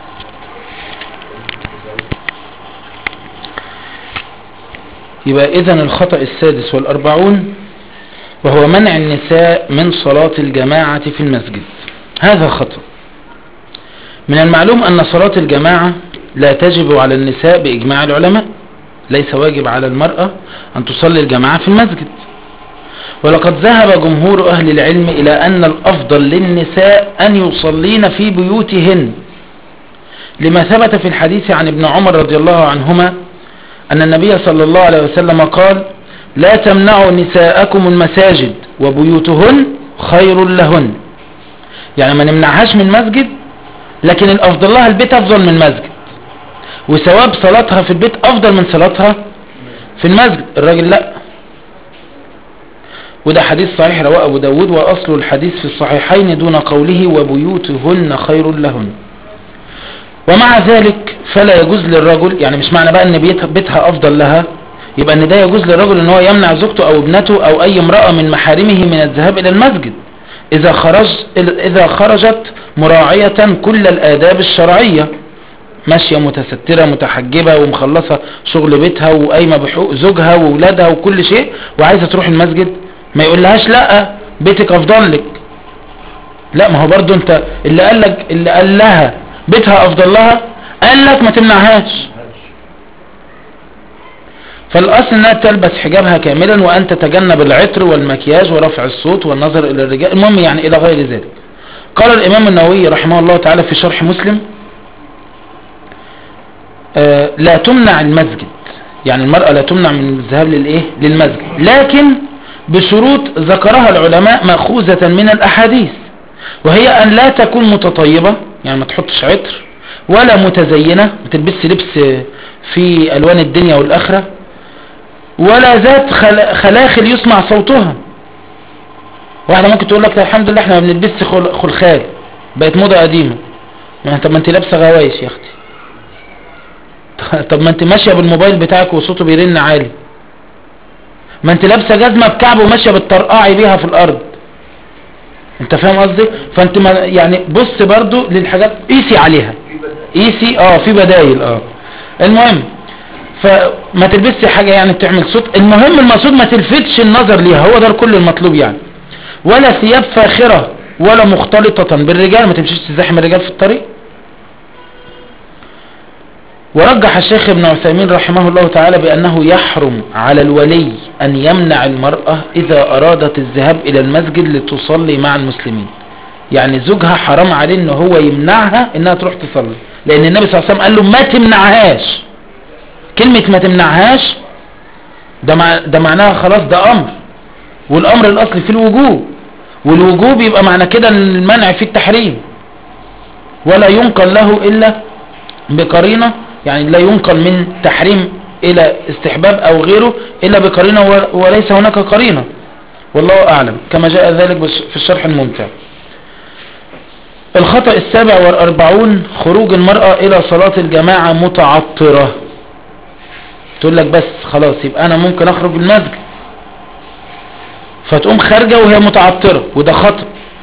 يبقى اذا الخطأ السادس والاربعون وهو منع النساء من صلاة الجماعة في المسجد هذا خطأ من المعلوم ان صلاة الجماعة لا تجب على النساء باجماع العلماء ليس واجب على المرأة ان تصلي الجماعة في المسجد ولقد ذهب جمهور اهل العلم الى ان الافضل للنساء ان يصلين في بيوتهن لما ثبت في الحديث عن ابن عمر رضي الله عنهما أن النبي صلى الله عليه وسلم قال لا تمنعوا نساءكم المساجد وبيوتهن خير لهن يعني ما نمنعهاش من مسجد لكن الأفضل لها البيت أفضل من مسجد وثواب صلاتها في البيت أفضل من صلاتها في المسجد الراجل لا وده حديث صحيح رواه أبو داود وأصل الحديث في الصحيحين دون قوله وبيوتهن خير لهن ومع ذلك فلا يجوز للرجل يعني مش معنى بقى ان بيتها, بيتها افضل لها يبقى ان ده يجوز للرجل ان هو يمنع زوجته او ابنته او اي امرأة من محارمه من الذهاب الى المسجد اذا خرج اذا خرجت مراعية كل الاداب الشرعية ماشية متسترة متحجبة ومخلصة شغل بيتها وقايمة بحقوق زوجها وولادها وكل شيء وعايزة تروح المسجد ما يقولهاش لا بيتك افضل لك لا ما هو برضو انت اللي قال لك اللي قال لها بيتها افضل لها قال لك ما تمنعهاش فالاصل انها تلبس حجابها كاملا وان تتجنب العطر والمكياج ورفع الصوت والنظر الى الرجال المهم يعني الى غير ذلك قال الامام النووي رحمه الله تعالى في شرح مسلم آه، لا تمنع المسجد يعني المرأة لا تمنع من الذهاب للايه للمسجد لكن بشروط ذكرها العلماء مأخوذة من الاحاديث وهي ان لا تكون متطيبة يعني ما تحطش عطر ولا متزينة ما تلبسش لبس في الوان الدنيا والاخرة ولا ذات خل- خلاخل يسمع صوتها واحدة ممكن تقول لك "طيب الحمد لله احنا ما بنلبسش خل- خلخال بقت موضة قديمة ما طب ما انت لابسة غوايش يا اختي طب ما انت ماشية بالموبايل بتاعك وصوته بيرن عالي ما انت لابسة جزمة بكعب وماشية بتطرقعي بيها في الارض انت فاهم قصدي فانت ما يعني بص برضو للحاجات قيسي عليها قيسي اه في بدايل اه المهم فما تلبسش حاجة يعني بتعمل صوت المهم المقصود ما تلفتش النظر ليها هو ده كل المطلوب يعني ولا ثياب فاخرة ولا مختلطة بالرجال ما تمشيش تزاحم الرجال في الطريق ورجح الشيخ ابن عثيمين رحمه الله تعالى بأنه يحرم على الولي أن يمنع المرأة إذا أرادت الذهاب إلى المسجد لتصلي مع المسلمين يعني زوجها حرام عليه أنه هو يمنعها أنها تروح تصلي لأن النبي صلى الله عليه وسلم قال له ما تمنعهاش كلمة ما تمنعهاش ده, مع ده معناها خلاص ده أمر والأمر الأصلي في الوجوب والوجوب يبقى معنى كده أن المنع في التحريم ولا ينقل له إلا بقرينة يعني لا ينقل من تحريم إلى استحباب أو غيره إلا بقرينة و- وليس هناك قرينة والله أعلم كما جاء ذلك بش- في الشرح الممتع الخطأ السابع والأربعون خروج المرأة إلى صلاة الجماعة متعطرة تقول لك بس خلاص يبقى أنا ممكن أخرج من المسجد فتقوم خارجة وهي متعطرة وده خطأ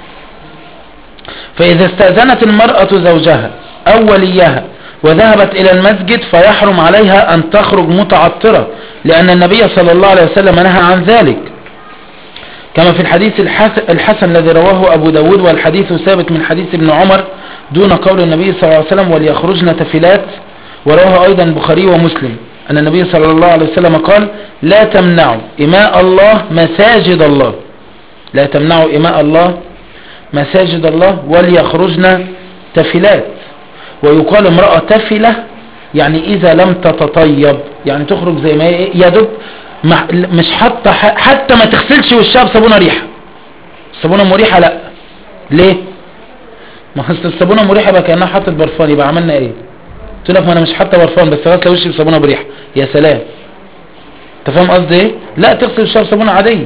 فإذا استأذنت المرأة زوجها أو وليها وذهبت إلى المسجد فيحرم عليها أن تخرج متعطرة لأن النبي صلى الله عليه وسلم نهى عن ذلك كما في الحديث الحسن, الحسن الذي رواه أبو داود والحديث ثابت من حديث ابن عمر دون قول النبي صلى الله عليه وسلم وليخرجن تفلات ورواه أيضا البخاري ومسلم أن النبي صلى الله عليه وسلم قال لا تمنعوا إماء الله مساجد الله لا تمنعوا إماء الله مساجد الله وليخرجن تفلات ويقال امرأة تفلة يعني إذا لم تتطيب يعني تخرج زي ما هي إيه؟ يدب مع- مش حتى حتى ما تغسلش وشها بصابونة ريحة صابونة مريحة لا ليه ما اصل الصابونة مريحة يبقى كأنها حطت برفان يبقى عملنا ايه قلت لك ما انا مش حاطه برفان بس غسله وشي بصابونة بريحة يا سلام انت فاهم قصدي ايه لا تغسل وشها بصابونة عادية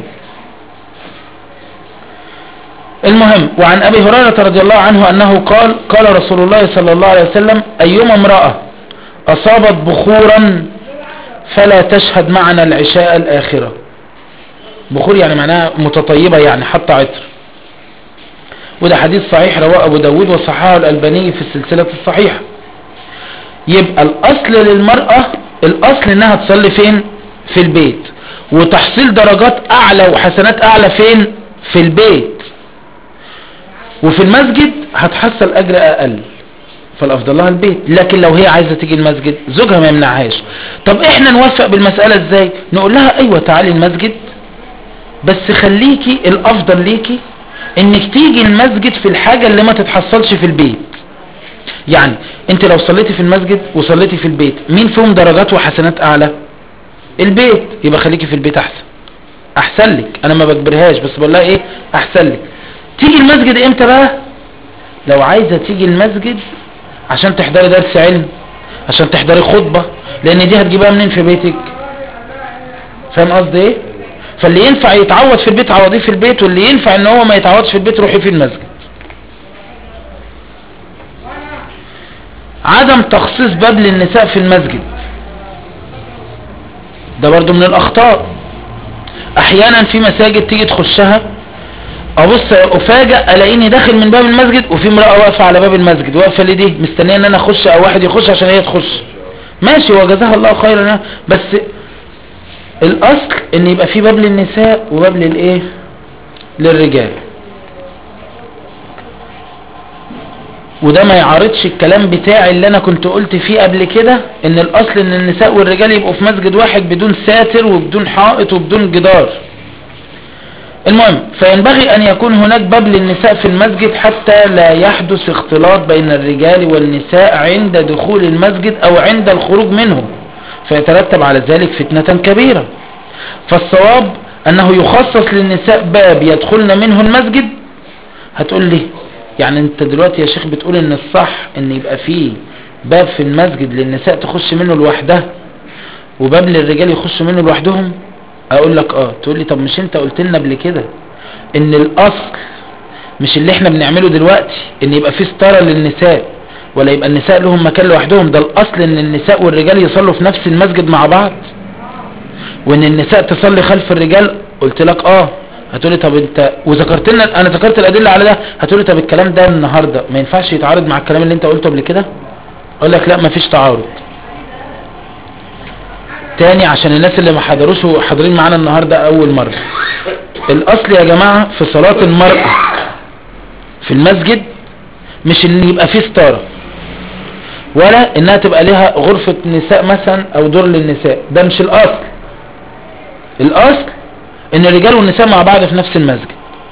المهم وعن أبي هريرة رضي الله عنه أنه قال قال رسول الله صلى الله عليه وسلم أيما امرأة أصابت بخورا فلا تشهد معنا العشاء الآخرة بخور يعني معناها متطيبة يعني حتى عطر وده حديث صحيح رواه أبو داود وصححه الألباني في السلسلة الصحيحة يبقى الأصل للمرأة الأصل إنها تصلي فين في البيت وتحصيل درجات أعلى وحسنات أعلى فين في البيت وفي المسجد هتحصل اجر اقل فالافضل لها البيت لكن لو هي عايزة تيجي المسجد زوجها ما يمنعهاش طب احنا نوفق بالمسألة ازاي نقول لها ايوه تعالي المسجد بس خليكي الافضل ليكي انك تيجي المسجد في الحاجة اللي ما تتحصلش في البيت يعني انت لو صليتي في المسجد وصليتي في البيت مين فيهم درجات وحسنات اعلى البيت يبقى خليكي في البيت احسن احسن لك انا ما بجبرهاش بس بقول لها ايه احسن لك تيجي المسجد امتى بقى لو عايزة تيجي المسجد عشان تحضري درس علم عشان تحضري خطبة لان دي هتجيبها منين في بيتك فاهم قصدي ايه فاللي ينفع يتعود في البيت عوضيه في البيت واللي ينفع ان هو ما يتعودش في البيت روحي في المسجد عدم تخصيص باب للنساء في المسجد ده برضو من الاخطاء احيانا في مساجد تيجي تخشها ابص افاجئ الاقيني داخل من باب المسجد وفي امرأة واقفة على باب المسجد واقفة ليه دي مستنية ان انا اخش او واحد يخش عشان هي تخش ماشي وجزاها الله خيرا بس الاصل ان يبقى في باب للنساء وباب للايه للرجال وده ما يعارضش الكلام بتاعي اللي انا كنت قلت فيه قبل كده ان الاصل ان النساء والرجال يبقوا في مسجد واحد بدون ساتر وبدون حائط وبدون جدار المهم فينبغي ان يكون هناك باب للنساء في المسجد حتى لا يحدث اختلاط بين الرجال والنساء عند دخول المسجد او عند الخروج منه فيترتب على ذلك فتنة كبيرة فالصواب انه يخصص للنساء باب يدخلن منه المسجد هتقول لي يعني انت دلوقتي يا شيخ بتقول ان الصح ان يبقى فيه باب في المسجد للنساء تخش منه لوحدها وباب للرجال يخش منه لوحدهم اقول لك اه تقول لي طب مش انت قلت لنا قبل كده ان الاصل مش اللي احنا بنعمله دلوقتي ان يبقى فيه ستارة للنساء ولا يبقى النساء لهم مكان لوحدهم ده الاصل ان النساء والرجال يصلوا في نفس المسجد مع بعض وان النساء تصلي خلف الرجال قلت لك اه هتقولي طب انت وذكرت لنا انا ذكرت الادله على ده هتقولي طب الكلام ده النهارده ما ينفعش يتعارض مع الكلام اللي انت قلته قبل كده اقول لك لا مفيش تعارض تاني عشان الناس اللي ما حضروش وحاضرين معانا النهارده اول مره الاصل يا جماعه في صلاه المراه في المسجد مش ان يبقى فيه ستاره ولا انها تبقى لها غرفه نساء مثلا او دور للنساء ده مش الاصل الاصل ان الرجال والنساء مع بعض في نفس المسجد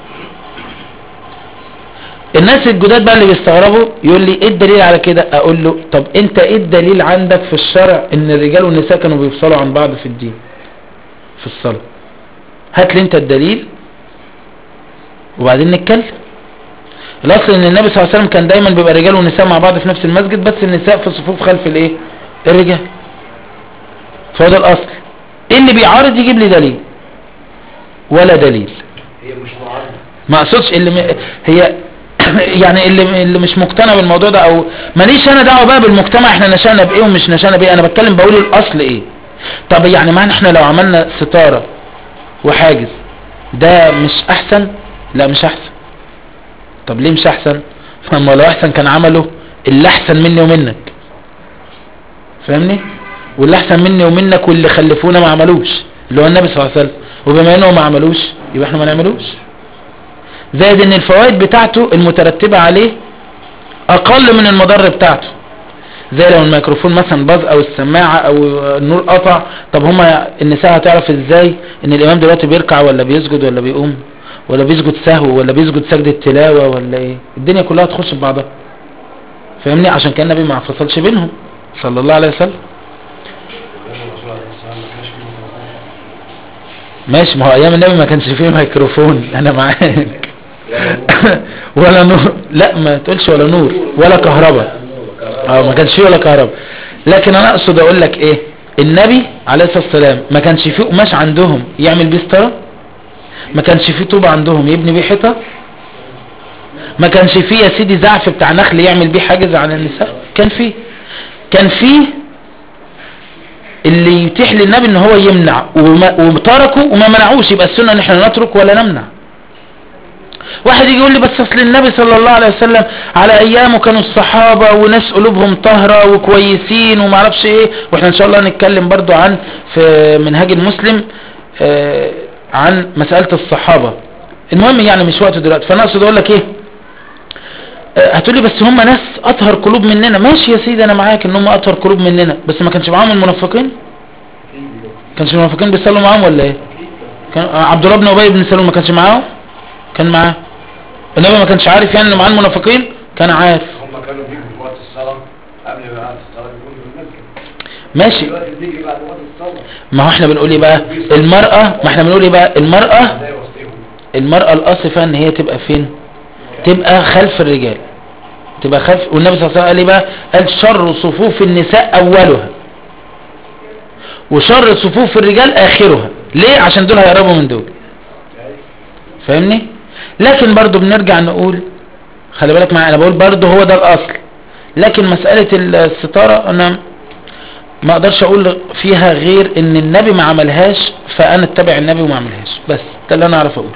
الناس الجداد بقى اللي بيستغربوا يقول لي ايه الدليل على كده اقول له طب انت ايه الدليل عندك في الشرع ان الرجال والنساء كانوا بيفصلوا عن بعض في الدين في الصلاة هات لي انت الدليل وبعدين نتكلم الاصل ان النبي صلى الله عليه وسلم كان دايما بيبقى رجال ونساء مع بعض في نفس المسجد بس النساء في صفوف خلف الايه الرجال فهو ده الاصل ايه اللي بيعارض يجيب لي دليل ولا دليل هي مش معارضة ما اقصدش اللي م... هي يعني اللي اللي مش مقتنع بالموضوع ده او ماليش انا دعوه بقى بالمجتمع احنا نشأنا بايه ومش نشأنا بايه انا بتكلم بقول الاصل ايه طب يعني معنى احنا لو عملنا ستاره وحاجز ده مش احسن لا مش احسن طب ليه مش احسن فما لو احسن كان عمله اللي احسن مني ومنك فاهمني واللي احسن مني ومنك واللي خلفونا ما عملوش اللي هو النبي صلى الله عليه وسلم وبما انه ما عملوش يبقى احنا ما نعملوش زائد ان الفوائد بتاعته المترتبة عليه اقل من المضر بتاعته زي لو الميكروفون مثلا باظ او السماعة او النور قطع طب هما النساء هتعرف ازاي ان الامام دلوقتي بيركع ولا بيسجد ولا بيقوم ولا بيسجد سهو ولا بيسجد سجدة تلاوة ولا ايه الدنيا كلها تخش في بعضها فاهمني عشان كان النبي ما فصلش بينهم صلى الله عليه وسلم الرسول عليه السلام ما كانش فيه ميكروفون. ماشي ما هو ايام النبي ما كانش فيه ميكروفون انا معاك ولا نور لا ما تقولش ولا نور ولا كهرباء اه ما كانش فيه ولا كهرباء لكن انا اقصد اقول لك ايه النبي عليه الصلاه والسلام ما كانش فيه قماش عندهم يعمل بيه ستاره ما كانش فيه طوب عندهم يبني بيه حيطه ما كانش فيه يا سيدي زعف بتاع نخل يعمل بيه حاجز عن النساء كان فيه كان فيه اللي يتيح للنبي ان هو يمنع وما وتركوا وما منعوش يبقى السنه ان احنا نترك ولا نمنع واحد يجي يقول لي بس اصل النبي صلى الله عليه وسلم على ايامه كانوا الصحابة وناس قلوبهم طاهرة وكويسين وما اعرفش ايه واحنا ان شاء الله هنتكلم برضو عن في منهاج المسلم آه عن مسألة الصحابة المهم يعني مش وقته دلوقتي فانا اقصد اقول لك ايه آه هتقولي بس هم ناس اطهر قلوب مننا ماشي يا سيدي انا معاك ان هم اطهر قلوب مننا بس ما كانش معاهم المنافقين كانش المنافقين بيصلوا معاهم ولا ايه كان آه عبد الله بن ابي بن سلول ما كانش معاهم كان معاه النبي ما كانش عارف يعني ان معاه المنافقين كان عارف هم كانوا بيجوا في وقت الصلاة قبل ما يقعد الصلاة يكونوا في المسجد ماشي دلوقتي بتيجي بعد وقت الصلاة ما هو احنا بنقول ايه بقى المرأة ما احنا بنقول ايه بقى المرأة زي وسطهم المرأة الاصل فيها ان هي تبقى فين تبقى خلف الرجال تبقى خلف والنبي صلى الله عليه وسلم قال ايه بقى قال شر صفوف النساء اولها وشر صفوف الرجال اخرها ليه عشان دول هيقربوا من دول فاهمني لكن برضو بنرجع نقول خلي بالك معايا انا بقول برضو هو ده الاصل لكن مسألة الستارة انا ما اقدرش اقول فيها غير ان النبي ما عملهاش فانا اتبع النبي وما عملهاش بس ده اللي انا اعرف اقوله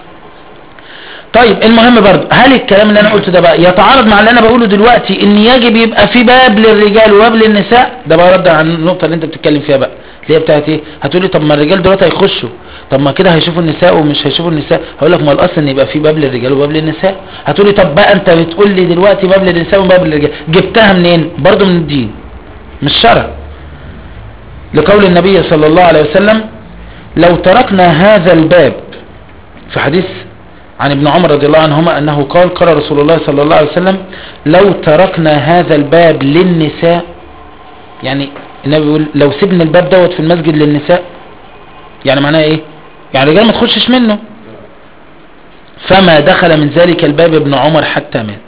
طيب المهم برضو هل الكلام اللي انا قلته ده بقى يتعارض مع اللي انا بقوله دلوقتي ان يجب يبقى في باب للرجال وباب للنساء ده بقى رد عن النقطة اللي انت بتتكلم فيها بقى اللي هي بتاعت ايه هتقولي طب ما الرجال دلوقتي هيخشوا طب ما كده هيشوفوا النساء ومش هيشوفوا النساء هقول لك ما الاصل ان يبقى في باب للرجال وباب للنساء هتقولي طب بقى انت بتقول لي دلوقتي باب للنساء وباب للرجال جبتها منين برضو من الدين مش شرع لقول النبي صلى الله عليه وسلم لو تركنا هذا الباب في حديث عن ابن عمر رضي الله عنهما أنه قال قال رسول الله صلى الله عليه وسلم لو تركنا هذا الباب للنساء يعني النبي بيقول لو سيبنا الباب دوت في المسجد للنساء يعني معناه ايه يعني الرجال ما تخشش منه فما دخل من ذلك الباب ابن عمر حتى مات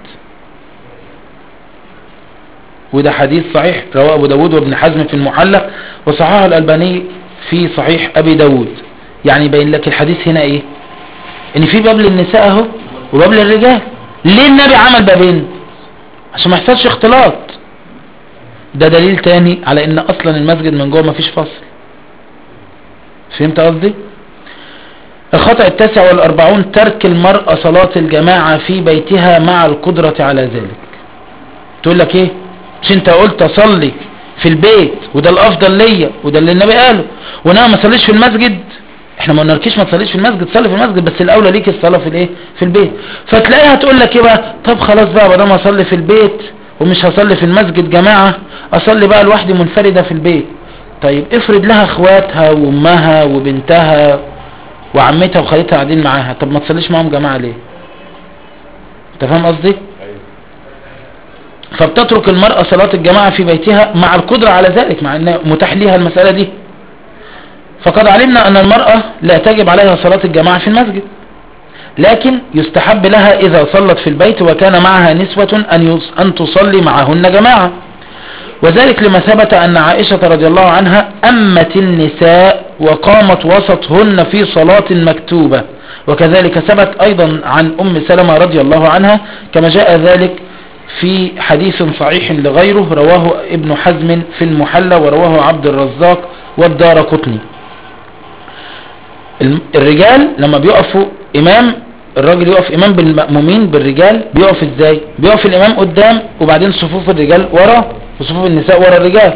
وده حديث صحيح رواه ابو داود وابن حزم في المحلق وصححه الالباني في صحيح ابي داود يعني يبين لك الحديث هنا ايه ان في باب للنساء اهو وباب للرجال ليه النبي عمل بابين عشان ما يحصلش اختلاط ده دليل تاني على ان اصلا المسجد من جوه مفيش فصل فهمت قصدي الخطأ التاسع والاربعون ترك المرأة صلاة الجماعة في بيتها مع القدرة على ذلك تقول لك ايه مش انت قلت اصلي في البيت وده الافضل ليا وده اللي النبي قاله وانا ما اصليش في المسجد احنا ما قلنالكيش ما تصليش في المسجد صلي في المسجد بس الاولى ليك الصلاه في الايه في البيت فتلاقيها تقول لك ايه بقى طب خلاص بقى بدل ما اصلي في البيت ومش هصلي في المسجد جماعه اصلي بقى لوحدي منفرده في البيت طيب افرض لها اخواتها وامها وبنتها وعمتها وخالتها قاعدين معاها طب ما تصليش معاهم جماعه ليه انت فاهم قصدي فبتترك المرأة صلاة الجماعة في بيتها مع القدرة على ذلك مع ان متاح ليها المسألة دي فقد علمنا ان المرأة لا تجب عليها صلاة الجماعة في المسجد لكن يستحب لها اذا صلت في البيت وكان معها نسوة ان, يص... أن تصلي معهن جماعة وذلك لما ثبت ان عائشة رضي الله عنها امت النساء وقامت وسطهن في صلاة مكتوبة وكذلك ثبت ايضا عن ام سلمة رضي الله عنها كما جاء ذلك في حديث صحيح لغيره رواه ابن حزم في المحلى ورواه عبد الرزاق والدار قطني الرجال لما بيقفوا امام الراجل يقف امام بالمأمومين بالرجال بيقف ازاي بيقف الامام قدام وبعدين صفوف الرجال وراه وصفوف النساء ورا الرجال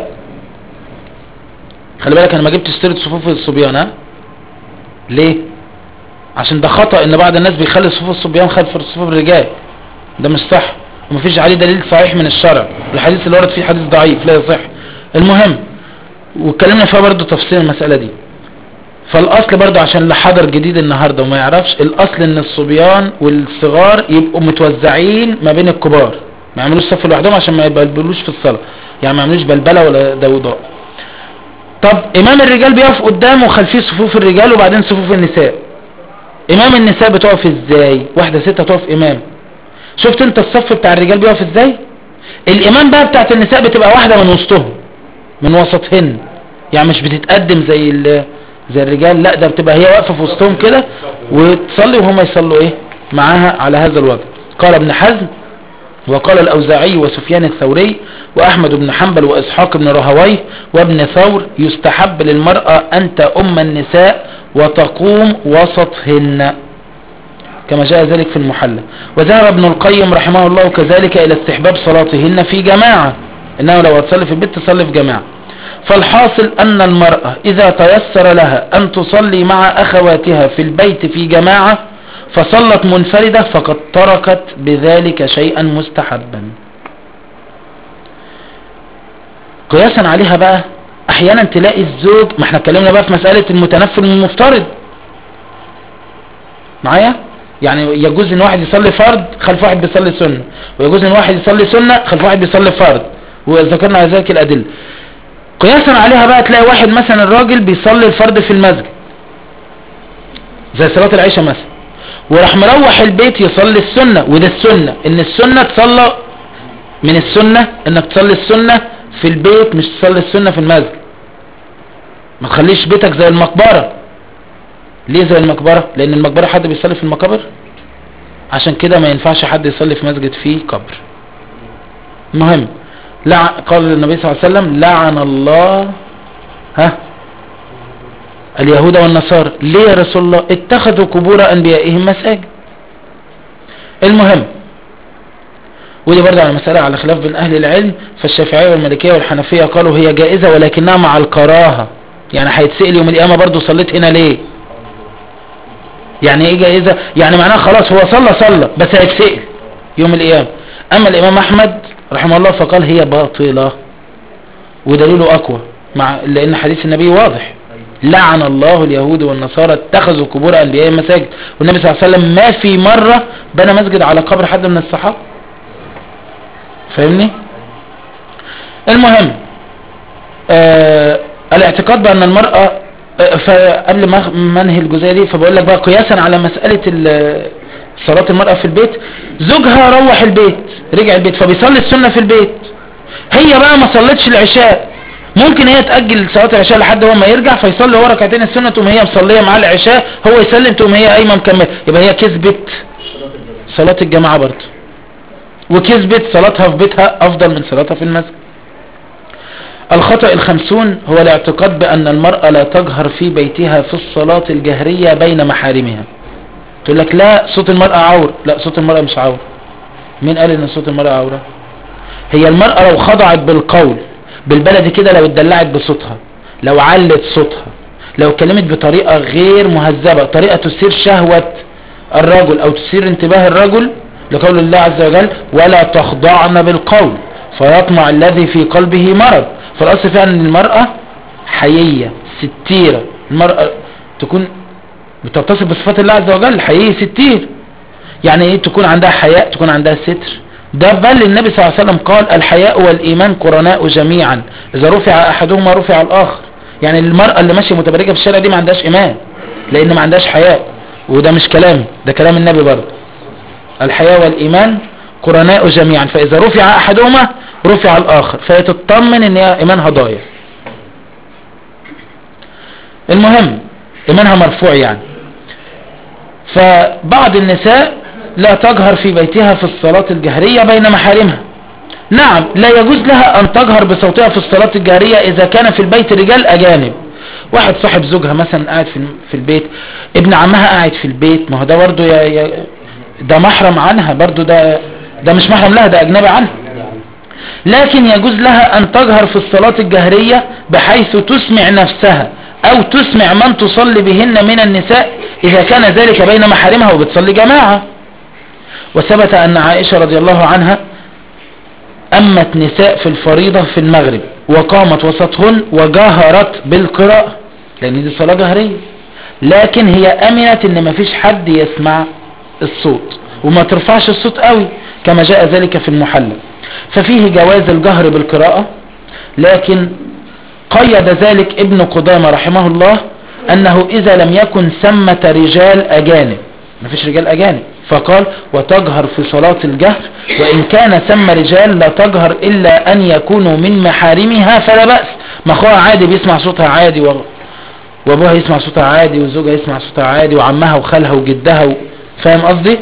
خلي بالك انا ما جبت سيره صفوف الصبيان ها ليه عشان ده خطأ ان بعض الناس بيخلي صفوف الصبيان خلف صفوف الرجال ده مش صح ومفيش عليه دليل صحيح من الشرع الحديث اللي ورد فيه حديث ضعيف لا يصح المهم واتكلمنا فيها برضو تفصيل المسألة دي فالاصل برضو عشان اللي حضر جديد النهاردة وما يعرفش الاصل ان الصبيان والصغار يبقوا متوزعين ما بين الكبار ما يعملوش صف لوحدهم عشان ما يبلبلوش في الصلاة يعني ما يعملوش بلبلة ولا دوضاء طب امام الرجال بيقف قدام وخلفيه صفوف الرجال وبعدين صفوف النساء امام النساء بتقف ازاي واحدة ستة تقف امام شفت انت الصف بتاع الرجال بيقف ازاي الامام بقى بتاعت النساء بتبقى واحدة من وسطهم من وسطهن يعني مش بتتقدم زي زي الرجال لا ده بتبقى هي واقفة في وسطهم كده وتصلي وهم يصلوا ايه معاها على هذا الوضع قال ابن حزم وقال الاوزاعي وسفيان الثوري واحمد بن حنبل واسحاق بن رهويه وابن ثور يستحب للمرأة ان تأم النساء وتقوم وسطهن كما جاء ذلك في المحلى وذهب ابن القيم رحمه الله كذلك إلى استحباب صلاتهن في جماعة إنه لو تصلي في البيت تصلي في جماعة فالحاصل أن المرأة إذا تيسر لها أن تصلي مع أخواتها في البيت في جماعة فصلت منفردة فقد تركت بذلك شيئا مستحبا قياسا عليها بقى احيانا تلاقي الزوج ما احنا اتكلمنا بقى في مسألة المتنفل من المفترض معايا يعني يجوز ان واحد يصلي فرض خلف واحد بيصلي سنة ويجوز ان واحد يصلي سنة خلف واحد بيصلي فرض وذكرنا على ذلك الادلة قياسا عليها بقى تلاقي واحد مثلا الراجل بيصلي الفرض في المسجد زي صلاة العشاء مثلا وراح مروح البيت يصلي السنة وده السنة ان السنة تصلى من السنة انك تصلي السنة في البيت مش تصلي السنة في المسجد ما تخليش بيتك زي المقبرة ليه زي المقبرة لان المقبرة حد بيصلي في المقابر عشان كده ما ينفعش حد يصلي في مسجد فيه قبر مهم لع... قال النبي صلى الله عليه وسلم لعن الله ها اليهود والنصارى ليه يا رسول الله اتخذوا قبور انبيائهم مساجد المهم ودي برضه على مسألة على خلاف بين أهل العلم فالشافعية والمالكية والحنفية قالوا هي جائزة ولكنها مع الكراهة يعني هيتسأل يوم القيامة برضو صليت هنا ليه يعني ايه اذا يعني معناه خلاص هو صلى صلى بس هيتسأل يوم القيامة اما الامام احمد رحمه الله فقال هي باطلة ودليله اقوى مع لان حديث النبي واضح لعن الله اليهود والنصارى اتخذوا قبور انبياء مساجد والنبي صلى الله عليه وسلم ما في مرة بنى مسجد على قبر حد من الصحابة فاهمني المهم آه الاعتقاد بان المرأة آه فقبل ما ما انهي الجزئيه دي فبقول لك بقى قياسا على مسألة ال- صلاة المرأة في البيت زوجها روح البيت رجع البيت فبيصلي السنة في البيت هي بقى ما صلتش العشاء ممكن هي تأجل صلاة العشاء لحد هو ما يرجع فيصلي هو ركعتين السنة تقوم هي مصلية مع العشاء هو يسلم تقوم هي قايمة مكملة يبقى هي كسبت صلاة الجماعة صلاة الجماعة برضه وكسبت صلاتها في بيتها أفضل من صلاتها في المسجد الخطأ الخمسون هو الاعتقاد بأن المرأة لا تجهر في بيتها في الصلاة الجهرية بين محارمها تقول لك لا صوت المرأة عور لا صوت المرأة مش عور مين قال ان صوت المرأة عورة هي المرأة لو خضعت بالقول بالبلد كده لو اتدلعت بصوتها لو علت صوتها لو اتكلمت بطريقة غير مهذبة طريقة تثير شهوة الرجل او تثير انتباه الرجل لقول الله عز وجل ولا تخضعن بالقول فيطمع الذي في قلبه مرض فالاصل فيها ان المرأة حيية ستيرة المرأة تكون بتتصف بصفات الله عز وجل حيية ستير يعني ايه تكون عندها حياء تكون عندها ستر ده بل النبي صلى الله عليه وسلم قال الحياء والإيمان قرناء جميعا إذا رفع أحدهما رفع الآخر يعني المرأة اللي ماشية متبرجة في الشارع دي ما عندهاش إيمان لأن ما عندهاش حياء وده مش كلامي ده كلام النبي برضه الحياء والإيمان قرناء جميعا فإذا رفع أحدهما رفع الآخر فهي تطمن إن هي إيمانها ضايع المهم إيمانها مرفوع يعني فبعض النساء لا تجهر في بيتها في الصلاة الجهرية بين محارمها نعم لا يجوز لها أن تجهر بصوتها في الصلاة الجهرية إذا كان في البيت رجال أجانب واحد صاحب زوجها مثلا قاعد في في البيت ابن عمها قاعد في البيت ما هو ده برضه يا يا ده محرم عنها برضه ده ده مش محرم لها ده أجنبي عنها لكن يجوز لها أن تجهر في الصلاة الجهرية بحيث تسمع نفسها أو تسمع من تصلي بهن من النساء إذا كان ذلك بين محارمها وبتصلي جماعة وثبت أن عائشة رضي الله عنها أمت نساء في الفريضة في المغرب وقامت وسطهن وجاهرت بالقراءة لأن دي صلاة جهرية لكن هي أمنت أن مفيش حد يسمع الصوت وما ترفعش الصوت قوي كما جاء ذلك في المحلى ففيه جواز الجهر بالقراءة لكن قيد ذلك ابن قدامة رحمه الله أنه إذا لم يكن ثمة رجال أجانب مفيش رجال أجانب فقال وتجهر في صلاة الجهر وإن كان ثم رجال لا تجهر إلا أن يكونوا من محارمها فلا بأس ما أخوها عادي بيسمع صوتها عادي و... وابوها يسمع صوتها عادي وزوجها يسمع صوتها عادي وعمها وخالها وجدها و... فاهم قصدي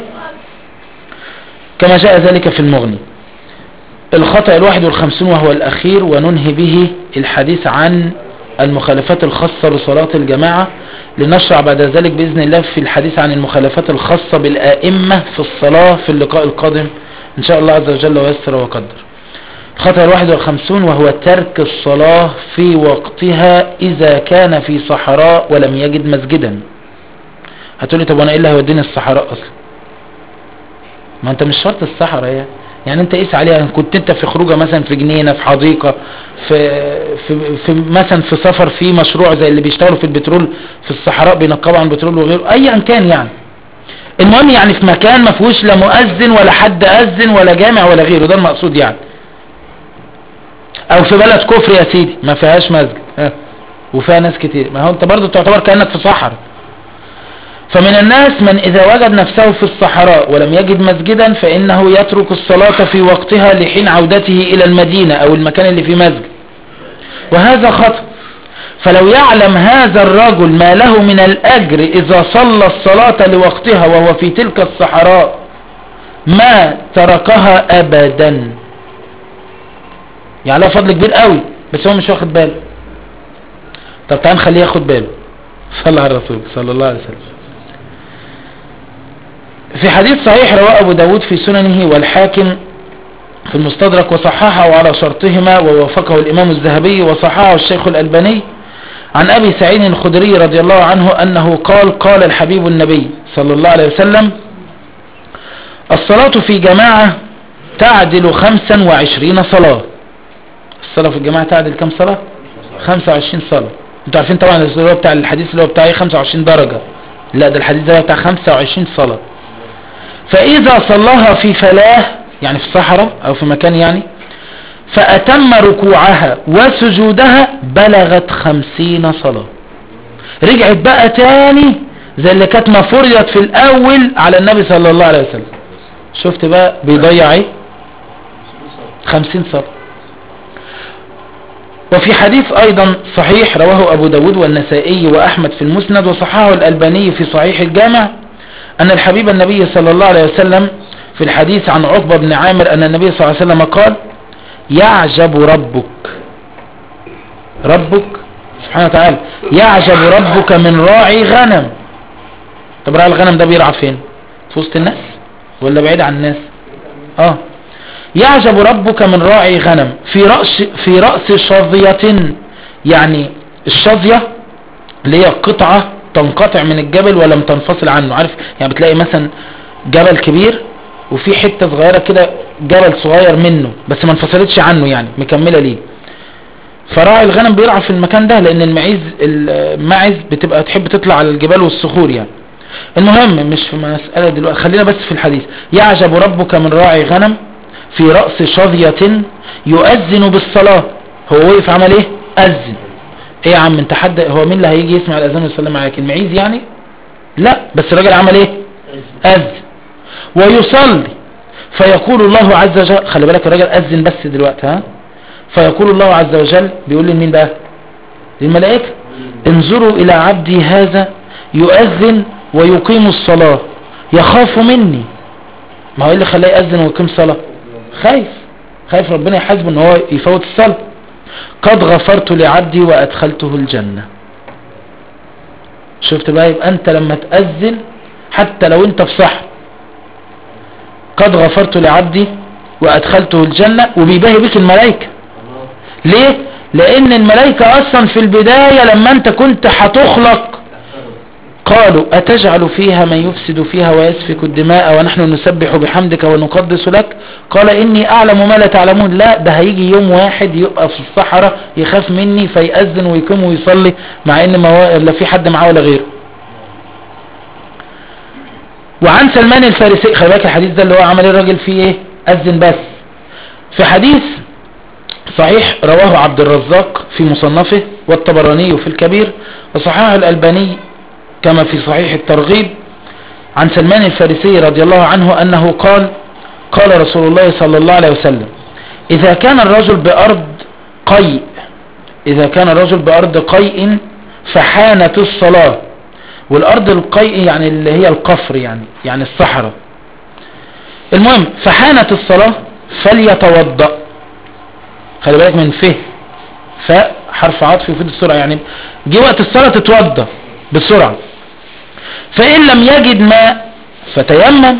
كما جاء ذلك في المغني الخطأ الواحد والخمسون وهو الأخير وننهي به الحديث عن المخالفات الخاصة بصلاة الجماعة لنشرع بعد ذلك بإذن الله في الحديث عن المخالفات الخاصة بالآئمة في الصلاة في اللقاء القادم إن شاء الله عز وجل ويسر وقدر الخطأ الواحد والخمسون وهو ترك الصلاة في وقتها إذا كان في صحراء ولم يجد مسجدا هتقولي طب وانا ايه اللي هيوديني الصحراء اصلا ما انت مش شرط الصحراء يعني يعني انت قيس عليها ان كنت انت في خروجه مثلا في جنينه في حديقه في في, في مثلا في سفر في مشروع زي اللي بيشتغلوا في البترول في الصحراء بينقبوا عن البترول وغيره ايا كان يعني المهم يعني في مكان ما فيهوش لا مؤذن ولا حد اذن ولا جامع ولا غيره ده المقصود يعني او في بلد كفر يا سيدي ما فيهاش مسجد ها وفيها ناس كتير ما هو انت برضو تعتبر كانك في صحراء فمن الناس من إذا وجد نفسه في الصحراء ولم يجد مسجدا فإنه يترك الصلاة في وقتها لحين عودته إلى المدينة أو المكان اللي فيه مسجد وهذا خطأ فلو يعلم هذا الرجل ما له من الأجر إذا صلى الصلاة لوقتها وهو في تلك الصحراء ما تركها أبدا يعني له فضل كبير قوي بس هو مش واخد باله طب تعال نخليه ياخد باله صلى على الرسول صلى الله عليه وسلم في حديث صحيح رواه أبو داود في سننه والحاكم في المستدرك وصححه على شرطهما ووافقه الإمام الذهبي وصححه الشيخ الألباني عن أبي سعيد الخدري رضي الله عنه أنه قال قال الحبيب النبي صلى الله عليه وسلم الصلاة في جماعة تعدل خمسا وعشرين صلاة الصلاة في الجماعة تعدل كم صلاة خمسة وعشرين صلاة انتوا عارفين طبعا اللي هو بتاع الحديث اللي هو بتاع ايه 25 درجة لا ده الحديث ده بتاع 25 صلاة فإذا صلاها في فلاه يعني في الصحراء أو في مكان يعني فأتم ركوعها وسجودها بلغت خمسين صلاة رجعت بقى تاني زي اللي كانت ما فرضت في الأول على النبي صلى الله عليه وسلم شفت بقى بيضيع ايه خمسين صلاة وفي حديث أيضا صحيح رواه أبو داود والنسائي وأحمد في المسند وصححه الألباني في صحيح الجامع أن الحبيب النبي صلى الله عليه وسلم في الحديث عن عقبة بن عامر أن النبي صلى الله عليه وسلم قال يعجب ربك ربك سبحانه وتعالى يعجب ربك من راعي غنم طب راعي الغنم ده بيرعى فين في وسط الناس ولا بعيد عن الناس اه يعجب ربك من راعي غنم في رأس في رأس شظية يعني الشظية اللي هي قطعة تنقطع من الجبل ولم تنفصل عنه عارف يعني بتلاقي مثلا جبل كبير وفي حتة صغيرة كده جبل صغير منه بس ما انفصلتش عنه يعني مكملة ليه فراعي الغنم بيرعى في المكان ده لان المعيز الماعز بتبقى تحب تطلع على الجبال والصخور يعني المهم مش في مسألة دلوقتي خلينا بس في الحديث يعجب ربك من راعي غنم في رأس شظية يؤذن بالصلاة هو وقف عمل ايه أذن ايه يا عم انت حد هو مين اللي هيجي يسمع الأذان ويسلم عليك المعيز يعني لا بس الراجل عمل ايه أذن ويصلي فيقول الله عز وجل خلي بالك الراجل أذن بس دلوقتي ها فيقول الله عز وجل بيقول لمين بقى للملائكة انظروا إلى عبدي هذا يؤذن ويقيم الصلاة يخاف مني ما هو ايه اللي خلاه يأذن ويقيم صلاة خايف خايف ربنا يحاسبه ان هو يفوت الصلاة قد غفرت لعبدي وادخلته الجنة شفت بقى يبقى انت لما تأذن حتى لو انت في صح قد غفرت لعبدي وادخلته الجنة وبيباهي بك الملائكة ليه لان الملائكة اصلا في البداية لما انت كنت هتخلق قالوا أتجعل فيها من يفسد فيها ويسفك الدماء ونحن نسبح بحمدك ونقدس لك قال إني أعلم ما لا تعلمون لا ده هيجي يوم واحد يبقى في الصحراء يخاف مني فيأذن ويقوم ويصلي مع إن ما لا في حد معاه ولا غيره وعن سلمان الفارسي خلي بالك الحديث ده اللي هو عمل الراجل فيه ايه أذن بس في حديث صحيح رواه عبد الرزاق في مصنفه والطبراني في الكبير وصححه الألباني كما في صحيح الترغيب عن سلمان الفارسي رضي الله عنه أنه قال قال رسول الله صلى الله عليه وسلم إذا كان الرجل بأرض قيء إذا كان الرجل بأرض قيء فحانت الصلاة والأرض القيء يعني اللي هي القفر يعني يعني الصحراء المهم فحانت الصلاة فليتوضأ خلي بالك من فه فاء حرف عطف يفيد السرعة يعني جه وقت الصلاة تتوضأ بسرعة فإن لم يجد ماء فتيمم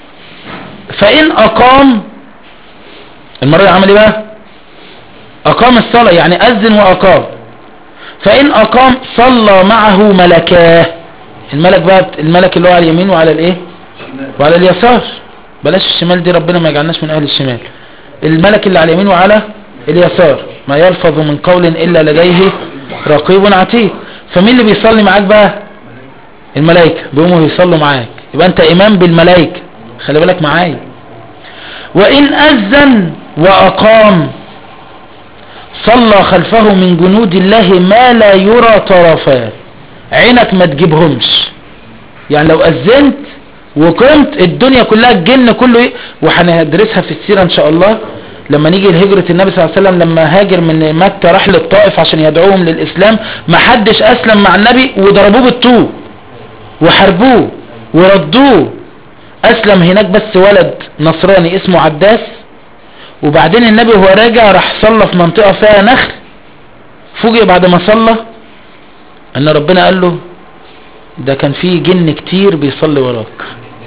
فإن أقام المرة دي عمل ايه بقى أقام الصلاة يعني أذن وأقام فإن أقام صلى معه ملكاه الملك بقى الملك اللي هو على اليمين وعلى الايه وعلى اليسار بلاش الشمال دي ربنا ما يجعلناش من أهل الشمال الملك اللي على اليمين وعلى اليسار ما يلفظ من قول إلا لديه رقيب عتيد فمين اللي بيصلي معاك بقى الملائكة بيقوموا يصلوا معاك يبقى انت امام بالملائكة خلي بالك معايا وان اذن واقام صلى خلفه من جنود الله ما لا يرى طرفاه عينك ما تجيبهمش يعني لو اذنت وقمت الدنيا كلها الجن كله ايه وهندرسها في السيرة ان شاء الله لما نيجي لهجرة النبي صلى الله عليه وسلم لما هاجر من مكة راح للطائف عشان يدعوهم للإسلام ما حدش أسلم مع النبي وضربوه بالطوب وحربوه وردوه أسلم هناك بس ولد نصراني اسمه عداس وبعدين النبي وهو راجع راح صلى في منطقة فيها نخل فوجئ بعد ما صلى أن ربنا قال له ده كان فيه جن كتير بيصلي وراك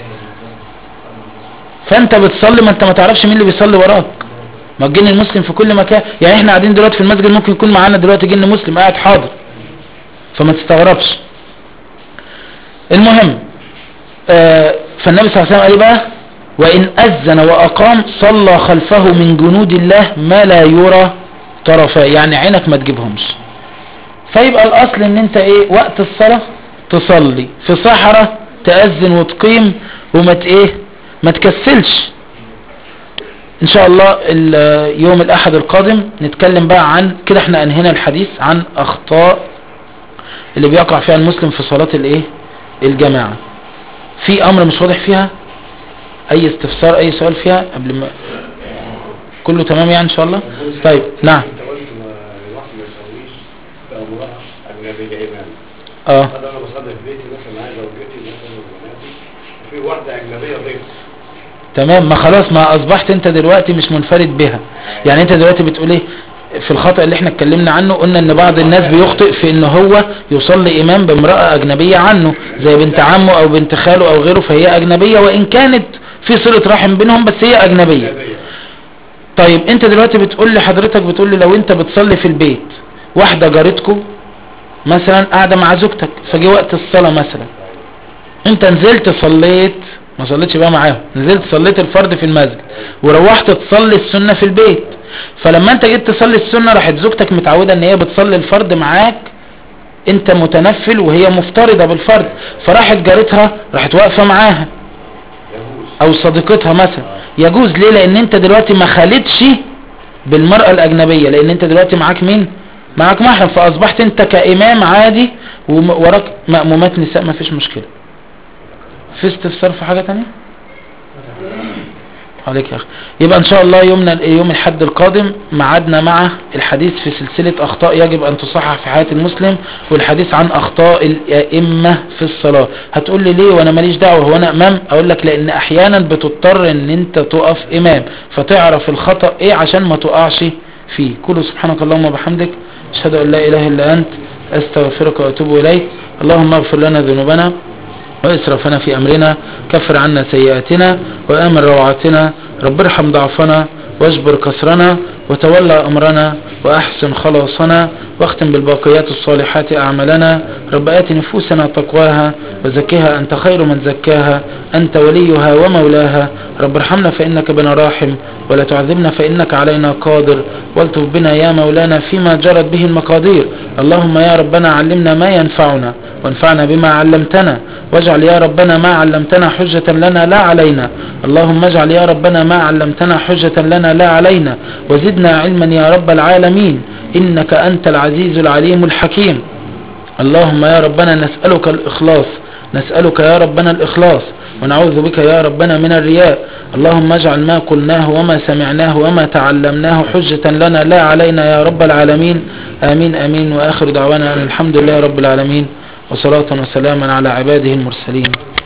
فانت بتصلي ما انت ما تعرفش مين اللي بيصلي وراك ما الجن المسلم في كل مكان يعني احنا قاعدين دلوقتي في المسجد ممكن يكون معانا دلوقتي جن مسلم قاعد حاضر فما تستغربش المهم آه فالنبي صلى الله عليه وسلم قال إيه بقى وإن أذن وأقام صلى خلفه من جنود الله ما لا يرى طرفا يعني عينك ما تجيبهمش فيبقى الأصل ان انت ايه وقت الصلاة تصلي في صحراء تأذن وتقيم وما ت- ايه ما تكسلش ان شاء الله ال- يوم الاحد القادم نتكلم بقى عن كده احنا انهينا الحديث عن اخطاء اللي بيقع فيها المسلم في صلاة الايه الجماعة في امر مش واضح فيها اي استفسار اي سؤال فيها قبل ما كله تمام يعني ان شاء الله طيب نعم انت قلت ما الواحد ما يسويش بأمرأة أجنبية إمام اه هذا أنا بصلي في بيتي مثلا معايا زوجتي مثلا وبناتي وفي واحدة أجنبية ضيف تمام ما خلاص ما اصبحت انت دلوقتي مش منفرد بها يعني انت دلوقتي بتقول ايه في الخطأ اللي احنا اتكلمنا عنه قلنا ان بعض الناس بيخطئ في ان هو يصلي امام بامرأة اجنبية عنه زي بنت عمه او بنت خاله او غيره فهي اجنبية وان كانت في صلة رحم بينهم بس هي اجنبية أجنبية طيب انت دلوقتي بتقول لي حضرتك بتقول لي لو انت بتصلي في البيت واحدة جارتكم مثلا قاعدة مع زوجتك فجي وقت الصلاة مثلا انت نزلت صليت ما صليتش بقى معاهم نزلت صليت الفرض في المسجد وروحت تصلي السنة في البيت فلما انت جيت تصلي السنة راحت زوجتك متعودة ان هي بتصلي الفرض معاك انت متنفل وهي مفترضة بالفرض فراحت جارتها راحت واقفة معاها يجوز او صديقتها مثلا يجوز ليه لان انت دلوقتي ما خالتش بالمرأة الاجنبية لان انت دلوقتي معاك مين معاك محرم فاصبحت انت كامام عادي ووراك مأمومات نساء ما فيش مشكلة في استفسار في حاجة تانية عليك يا اخي يبقى ان شاء الله يومنا يوم الحد القادم معادنا مع الحديث في سلسلة اخطاء يجب ان تصحح في حياة المسلم والحديث عن اخطاء الائمة في الصلاة هتقول لي ليه وانا ماليش دعوة هو انا امام اقول لك لان احيانا بتضطر ان انت تقف امام فتعرف الخطأ ايه عشان ما تقعش فيه كله سبحانك اللهم وبحمدك اشهد ان لا اله الا انت استغفرك واتوب اليك اللهم اغفر لنا ذنوبنا وإسرافنا في أمرنا كفر عنا سيئاتنا وآمن روعاتنا رب ارحم ضعفنا واجبر كسرنا وتولى أمرنا وأحسن خلاصنا واختم بالباقيات الصالحات أعمالنا رب آت نفوسنا تقواها وزكها أنت خير من زكاها أنت وليها ومولاها رب ارحمنا فإنك بنا راحم ولا تعذبنا فإنك علينا قادر والطف بنا يا مولانا فيما جرت به المقادير اللهم يا ربنا علمنا ما ينفعنا وانفعنا بما علمتنا واجعل يا ربنا ما علمتنا حجة لنا لا علينا اللهم اجعل يا ربنا ما علمتنا حجة لنا لا علينا وزدنا علما يا رب العالمين إنك أنت العزيز العليم الحكيم اللهم يا ربنا نسألك الإخلاص نسألك يا ربنا الإخلاص ونعوذ بك يا ربنا من الرياء اللهم اجعل ما قلناه وما سمعناه وما تعلمناه حجة لنا لا علينا يا رب العالمين آمين آمين وآخر دعوانا أن الحمد لله رب العالمين وصلاة وسلاما على عباده المرسلين